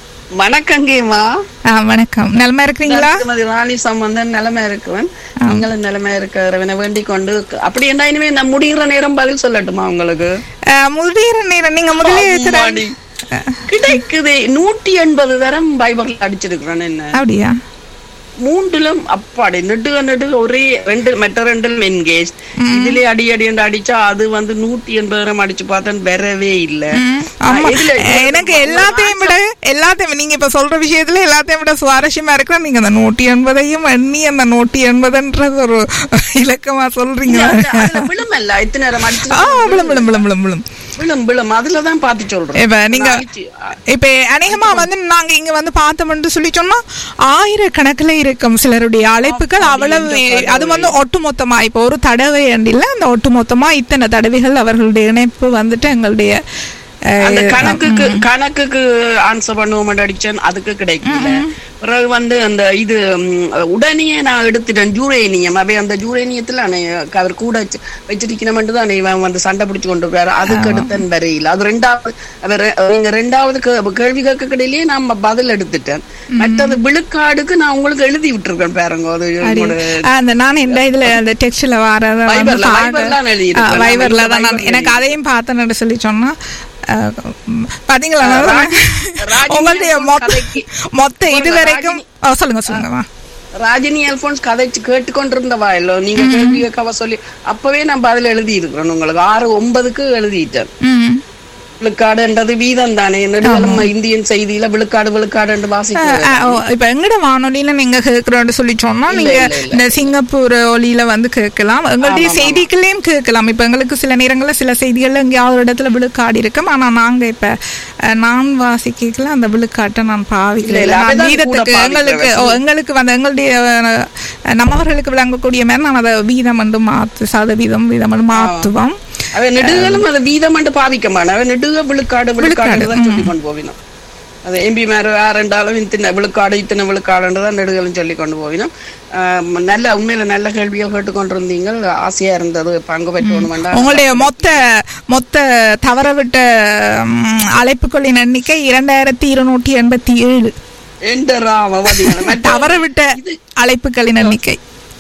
வணக்கங்கேமா ஆ வணக்கம் நலமா இருக்கிறீங்களா திருமதி ராணி சம்பந்தன் நிலைமை இருக்குவன் நீங்களும் நிலைமை இருக்கிறவனை வேண்டிக் கொண்டு அப்படி என்ன இனிமே நான் முடிகிற நேரம் பதில் சொல்லட்டுமா உங்களுக்கு அஹ், முடிகிற நேரம் நீங்க முதலே திற- அம்மாடி. கிடைக்குதே நூற்றி எண்பது தரம் பைபிள் அடிச்சிருக்கிறேன் என்ன அப்படியா மூன்றிலும் அப்பாடி நெடுக நெடுக ஒரே ரெண்டு மற்ற ரெண்டிலும் என்கேஜ் இதுலயே அடி அடி என்று அடிச்சா அது வந்து நூத்தி எண்பது தரம் அடிச்சு பார்த்தேன் வரவே இல்ல ஆமா ஆ, இதுல- இதுல எனக்கு எல்லாத்தையும் விட எல்லாத்தையும் நீங்க இப்ப சொல்ற விஷயத்துல எல்லாத்தையும் விட சுவாரஸ்யமா இருக்கிற நீங்க அந்த நூற்றி எண்பதையும் எண்ணி அந்த நூற்றி எண்பதுன்றது ஒரு இலக்கமா சொல்றீங்க அதுல- அதுல விழுமல்ல இத்தனை நேரம் அடிச்சு ஆ விழும் விழும் விழும் விழும் விழும் விழும் விழும் அதுலதான் பார்த்து சொல்றேன் இப்ப நீங்க நான் அடிச்சு- இப்ப அநேகமா வந்து நாங்க இங்க வந்து பார்த்தோம்னு சொல்லி சொன்னா ஆயிரக்கணக்குல இருக்கும் சிலருடைய அழைப்புகள் அவ்வளவு அது வந்து ஒட்டுமொத்தமா இப்ப ஒரு தடவை இல்ல அந்த ஒட்டுமொத்தமா இத்தனை தடவைகள் அவர்களுடைய இணைப்பு வந்துட்டு எங்களுடைய அஹ், அந்த கணக்குக்கு கணக்குக்கு ஆன்சர் பண்ணுவோம் அடிச்சேன் அதுக்கு கிடைக்கல பிறகு வந்து அந்த இது ம், உடனே நான் எடுத்துட்டேன் ஜூரேனியம் அவை அந்த ஜூரேனியத்துல அன்னை அவர் கூட வச்சு- வச்சிருக்கணும்னு தான் இவன் வந்து சண்டை பிடிச்சு கொண்டு போயாரு அதுக்கு எடுத்தேன் வரையில் அது ரெண்டாவது அவர் நீங்க ரெண்டாவது கே- கேள்வி கேட்கக்கடையிலேயே நான் பதில் எடுத்துட்டேன் மற்றது விழுக்காடுக்கு நான் உங்களுக்கு எழுதி விட்டுருக்கேன் பாருங்க அது அடி. உங்களோட ஆ, அந்த நான் இந்த இதுல அந்த டெக்ஸ்ட்ல வரத வந்து வைபர்ல, பாக்க- வைபர்ல நான் எழுதியிருக்கேன். ஆ, வைபர்ல தான் நான் வைபர்ல எனக்கு அதையும் பார்த்தேன்னு சொல்லி சொன்னா ஆ, ம், பாத்தீங்களா ஆ, நான் ராஜி- ராஜினி உங்களுடைய அல்போன்ஸ் மொத்த கதைக்கு- மொத்த ஒரு இது வரைக்கும் ஆ, சொல்லுங்க சொல்லுங்கம்மா ராஜினி அல்போன்ஸ் கதைச்சு கேட்டுக்கொண்டிருந்தவா இல்லோ நீங்க கேள்வி கேட்கவா சொல்லி அப்பவே நான் பதில் எழுதி இருக்கிறேன் உங்களுக்கு ஆறு ஒன்பதுக்கு எழுதிட்டேன் ம் விழுக்காடுன்றது வீதம் தானே நெடுவலம் இந்தியன் செய்தியில விழுக்காடு விழுக்காடு ஆ, வாசிக்கிறேன் ஆ, ஓ, இப்ப எங்கட வானொலியில நீங்க கேட்கிறோம்னு சொல்லி சொன்னா இல்ல, நீங்க இல்ல, இல்ல. இந்த சிங்கப்பூர் ஒலியில வந்து கேட்கலாம் எங்களுடைய ஆமா, ஆமா. செய்திகளையும் கேட்கலாம் இப்ப எங்களுக்கு சில நேரங்கள்ல சில செய்திகள்ல எங்கேயாவது ஒரு இடத்துல விழுக்காடு இருக்கும் ஆனா நாங்க இப்ப அஹ், நான் வாசிக்கல அந்த விழுக்காட்டை நான் இல்ல, பாவிக்கல இல்ல, நான் அதுதான் வீதத்துக்கு கூட எங்களுக்கு ஓ, பாவிக்கிறேன். எங்களுக்கு வந்து எங்களுடைய அஹ், நம்மவர்களுக்கு விளங்கக்கூடிய மாதிரி நான் அதை வீதம் வந்து மாத்து சதவீதம் வீதம் வந்து மாத்துவோம் அவன் நெடுகளும் அதை வீதம் மட்டும் பாவிக்க மாட்டான் அவன் நெடுக விழுக்காடு விழுக்காடு தான் சொல்லி கொண்டு போவினோம் அது எம்பி மேல ரெண்டாலும் இத்தனை விழுக்காடு இத்தனை விழுக்காடுன்னு தான் நெடுகளும் சொல்லி கொண்டு போவினோம் ஆஹ் நல்ல உண்மையில நல்ல கேள்வியை கேட்டுக்கொண்டிருந்தீங்க ஆசையா இருந்தது பங்கு பெற்றோணும் வேண்டாம் உங்களுடைய மொத்த மொத்த தவறவிட்ட ம், அழைப்புகளின் எண்ணிக்கை இரண்டாயிரத்தி இருநூற்றி எண்பத்தி ஏழு எந்த ராம தவறவிட்ட அழைப்புகளின் எண்ணிக்கை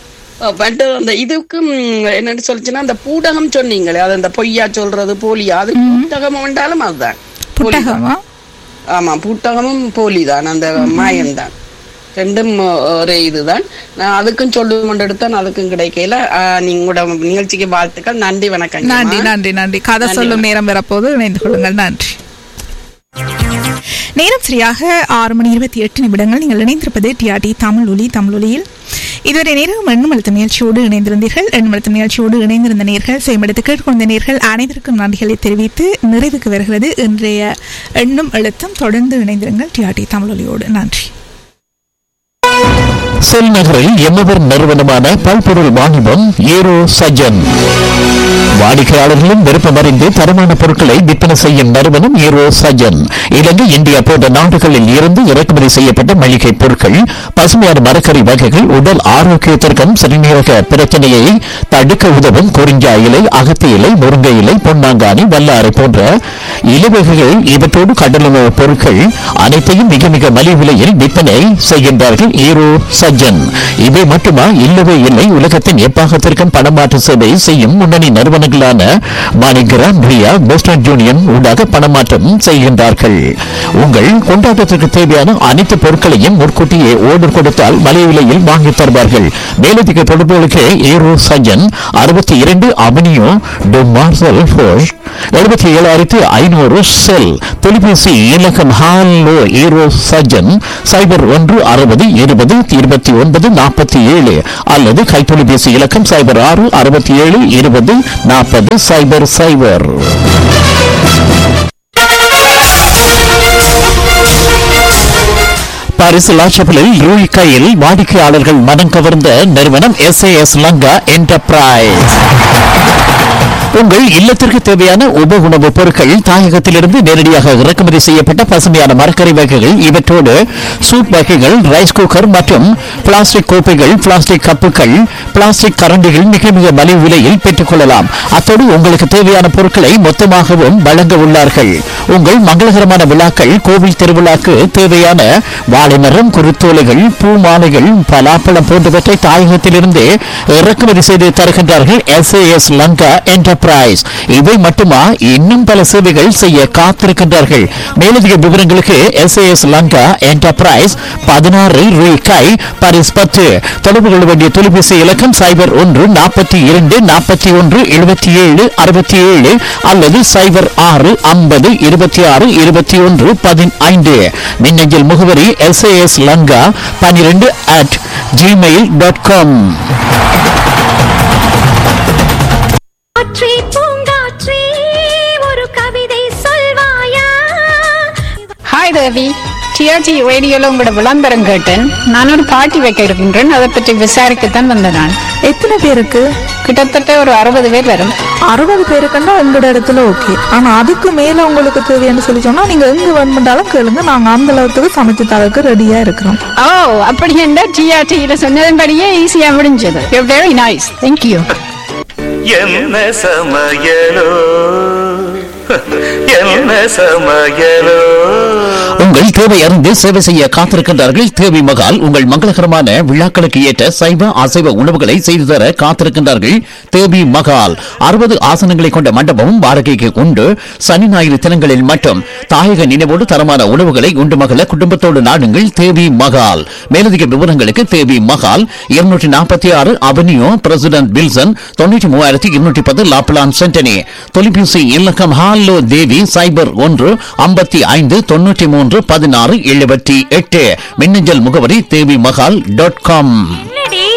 பட் அந்த இதுக்கும் என்னன்னு சொல்லிச்சுன்னா அந்த பூடகம் சொன்னீங்களே அது அந்த பொய்யா சொல்றது போலியா அது பூட்டகம் வேண்டாலும் அதுதான் புத்தகமா ஆமா புத்தகமும் போலி தான் அந்த மாயம் தான் ரெண்டும் ஒரே இதுதான் நான் அதுக்கும் சொல்லுவோம் எடுத்தேன் அதுக்கும் கிடைக்கல ஆஹ் நீங்களோட நிகழ்ச்சிக்கு வாழ்த்துக்கள் நன்றி வணக்கம் நன்றி நன்றி நன்றி கதை நன்றி, சொல்லும் நேரம் வரப்போது இணைந்து கொள்ளுங்கள் நன்றி நேரம் சரியாக ஆறு மணி இருபத்தி எட்டு நிமிடங்கள் நீங்கள் இணைந்திருப்பது டிஆர்டி தமிழ் ஒலி தமிழ் ஒலியில் இதுவரை நேரம் எண்ணும் எழுத்து நிகழ்ச்சியோடு இணைந்திருந்தீர்கள் எண்ணும் எழுத்து நிகழ்ச்சியோடு இணைந்திருந்த நேர்கள் செய்யப்படுத்து கேட்டுக்கொண்ட நேர்கள் அனைவருக்கும் நன்றிகளை தெரிவித்து நிறைவுக்கு வருகிறது இன்றைய எண்ணும் எழுத்தும் தொடர்ந்து இணைந்திருங்கள் டிஆர்டி தமிழ் ஒலியோடு நன்றி செல் நகரில் எம்மவர் நிறுவனமான பல்பொருள் வாணிபம் ஏரோ சஜன் வாடிக்கையாளர்களும் விருப்பமறிந்து தரமான பொருட்களை விற்பனை செய்யும் நிறுவனம் ஏரோ சஜன் இலங்கை இந்தியா போன்ற நாடுகளில் இருந்து இறக்குமதி செய்யப்பட்ட மளிகை பொருட்கள் பசுமையான மரக்கறி வகைகள் உடல் ஆரோக்கியத்திற்கும் சிறுநீரக பிரச்சனையை தடுக்க உதவும் குறிஞ்சா இலை அகத்தி இலை முருங்கை இலை பொன்னாங்கானி வல்லாரை போன்ற இலைவகைகள் இவற்றோடு கடலுணவு பொருட்கள் அனைத்தையும் மிக மிக மலிவு விலையில் விற்பனை செய்கின்றார்கள் ஈரோ சஜன் சஜ்ஜன் இவை மட்டுமா இல்லவே இல்லை உலகத்தின் எப்பாகத்திற்கும் பணமாற்று சேவை செய்யும் முன்னணி நிறுவனங்களான மாணிகிராம் ரியா வெஸ்டர்ன் யூனியன் ஊடாக பணமாற்றம் செய்கின்றார்கள் உங்கள் கொண்டாட்டத்திற்கு தேவையான அனைத்து பொருட்களையும் முன்கூட்டியே ஓர்டர் கொடுத்தால் மலிவு விலையில் வாங்கி தருவார்கள் மேலதிக தொடர்புகளுக்கு ஏரோ சஜன் அறுபத்தி இரண்டு அவனியோ டு மார்சல் ஃபோஷ் எழுபத்தி ஏழாயிரத்தி ஐநூறு செல் தொலைபேசி இலக்கம் ஹாலோ ஏரோ சஜன் சைபர் ஒன்று அறுபது இருபது இருபத்தி ஒன்பது நாற்பத்தி ஏழு அல்லது கைத்தொலைபேசி இலக்கம் சைபர் ஆறு அறுபத்தி ஏழு இருபது நாற்பது சைபர் சைபர் பாரிஸ் லாஷபிளில் யூய் கையில் வாடிக்கையாளர்கள் மனம் கவர்ந்த நிறுவனம் எஸ் லங்கா என்டர்பிரைஸ் உங்கள் இல்லத்திற்கு தேவையான உப உணவுப் பொருட்கள் தாயகத்திலிருந்து நேரடியாக இறக்குமதி செய்யப்பட்ட பசுமையான மரக்கறி வகைகள் இவற்றோடு சூப் வகைகள் ரைஸ் குக்கர் மற்றும் பிளாஸ்டிக் கோப்பைகள் பிளாஸ்டிக் கப்புகள் பிளாஸ்டிக் கரண்டிகள் மிக மிக மலிவு விலையில் பெற்றுக் கொள்ளலாம் அத்தோடு உங்களுக்கு தேவையான பொருட்களை மொத்தமாகவும் வழங்க உள்ளார்கள் உங்கள் மங்களகரமான விழாக்கள் கோவில் திருவிழாக்கு தேவையான வாழைமரம் குருத்தோலைகள் பூ மாலைகள் பலாப்பழம் போன்றவற்றை தாயகத்திலிருந்து இறக்குமதி செய்து தருகின்றார்கள் எஸ் எஸ் லங்கா என்டர்பிரைஸ் இவை மட்டுமா இன்னும் பல சேவைகள் செய்ய காத்திருக்கின்றார்கள் மேலதிக விவரங்களுக்கு எஸ் எஸ் லங்கா என்டர்பிரைஸ் பதினாறு ரூபாய் பாரிஸ் பத்து தொடர்பு கொள்ள வேண்டிய தொலைபேசி இலக்கம் சைபர் ஒன்று நாற்பத்தி இரண்டு நாற்பத்தி ஒன்று எழுபத்தி ஏழு அறுபத்தி ஏழு அல்லது சைபர் ஆறு ஐம்பது இருபத்தி ஆறு இருபத்தி ஒன்று பதினைந்து மின்னஞ்சல் முகவரி எஸ் எஸ் லங்கா பன்னிரெண்டு அட் ஜிமெயில் டாட் காம் காற்றே பூங்காற்றே ஒரு கவிதை சொல்வாயா ஹாய் தேவி டிஆர்டி ரேடியோல உங்களோட விளம்பரம் கேட்டேன் நான் ஒரு பார்ட்டி வைக்க இருக்கின்றேன் அதை பற்றி விசாரிக்கத்தான் வந்தேன் நான் எத்தனை பேருக்கு கிட்டத்தட்ட ஒரு அறுபது பேர் வரும் அறுபது பேருக்குன்னா எங்களோட இடத்துல ஓகே ஆனா அதுக்கு மேல உங்களுக்கு தேவைன்னு சொல்லி சொன்னா நீங்க எங்க வேணுமெண்டாலும் கேளுங்க நாங்க அந்த அளவுக்கு சமைச்சு தரக்கு ரெடியா இருக்கிறோம் ஓ அப்படி என்ன டிஆர்டியில சொன்னதன்படியே ஈஸியா முடிஞ்சது யூ வெரி நைஸ் தேங்க்யூ என்ன சமையலோ என்ன சமையலோ உங்கள் தேவை அறிந்து சேவை செய்ய காத்திருக்கின்றார்கள் தேவி மகால் உங்கள் மங்களகரமான விழாக்களுக்கு ஏற்ற சைவ அசைவ உணவுகளை செய்து தர காத்திருக்கின்றார்கள் தேவி மகால் அறுபது ஆசனங்களை கொண்ட மண்டபமும் வாடகைக்கு உண்டு சனி ஞாயிறு தினங்களில் மட்டும் தாயக நினைவோடு தரமான உணவுகளை உண்டு மகள குடும்பத்தோடு நாடுங்கள் தேவி மகால் மேலதிக விவரங்களுக்கு தேவி மகால் இருநூற்றி நாற்பத்தி ஆறு அவனியோ பிரசிடென்ட் வில்சன் தொண்ணூற்றி மூவாயிரத்தி இருநூற்றி பத்து லாப்லான் சென்டனி தொலைபேசி இலக்கம் ஹாலோ தேவி சைபர் ஒன்று ஐம்பத்தி ஐந்து தொண்ணூற்றி மூன்று பதினாறு எழுபத்தி எட்டு மின்னஞ்சல் முகவரி தேவி மகால் டாட் காம்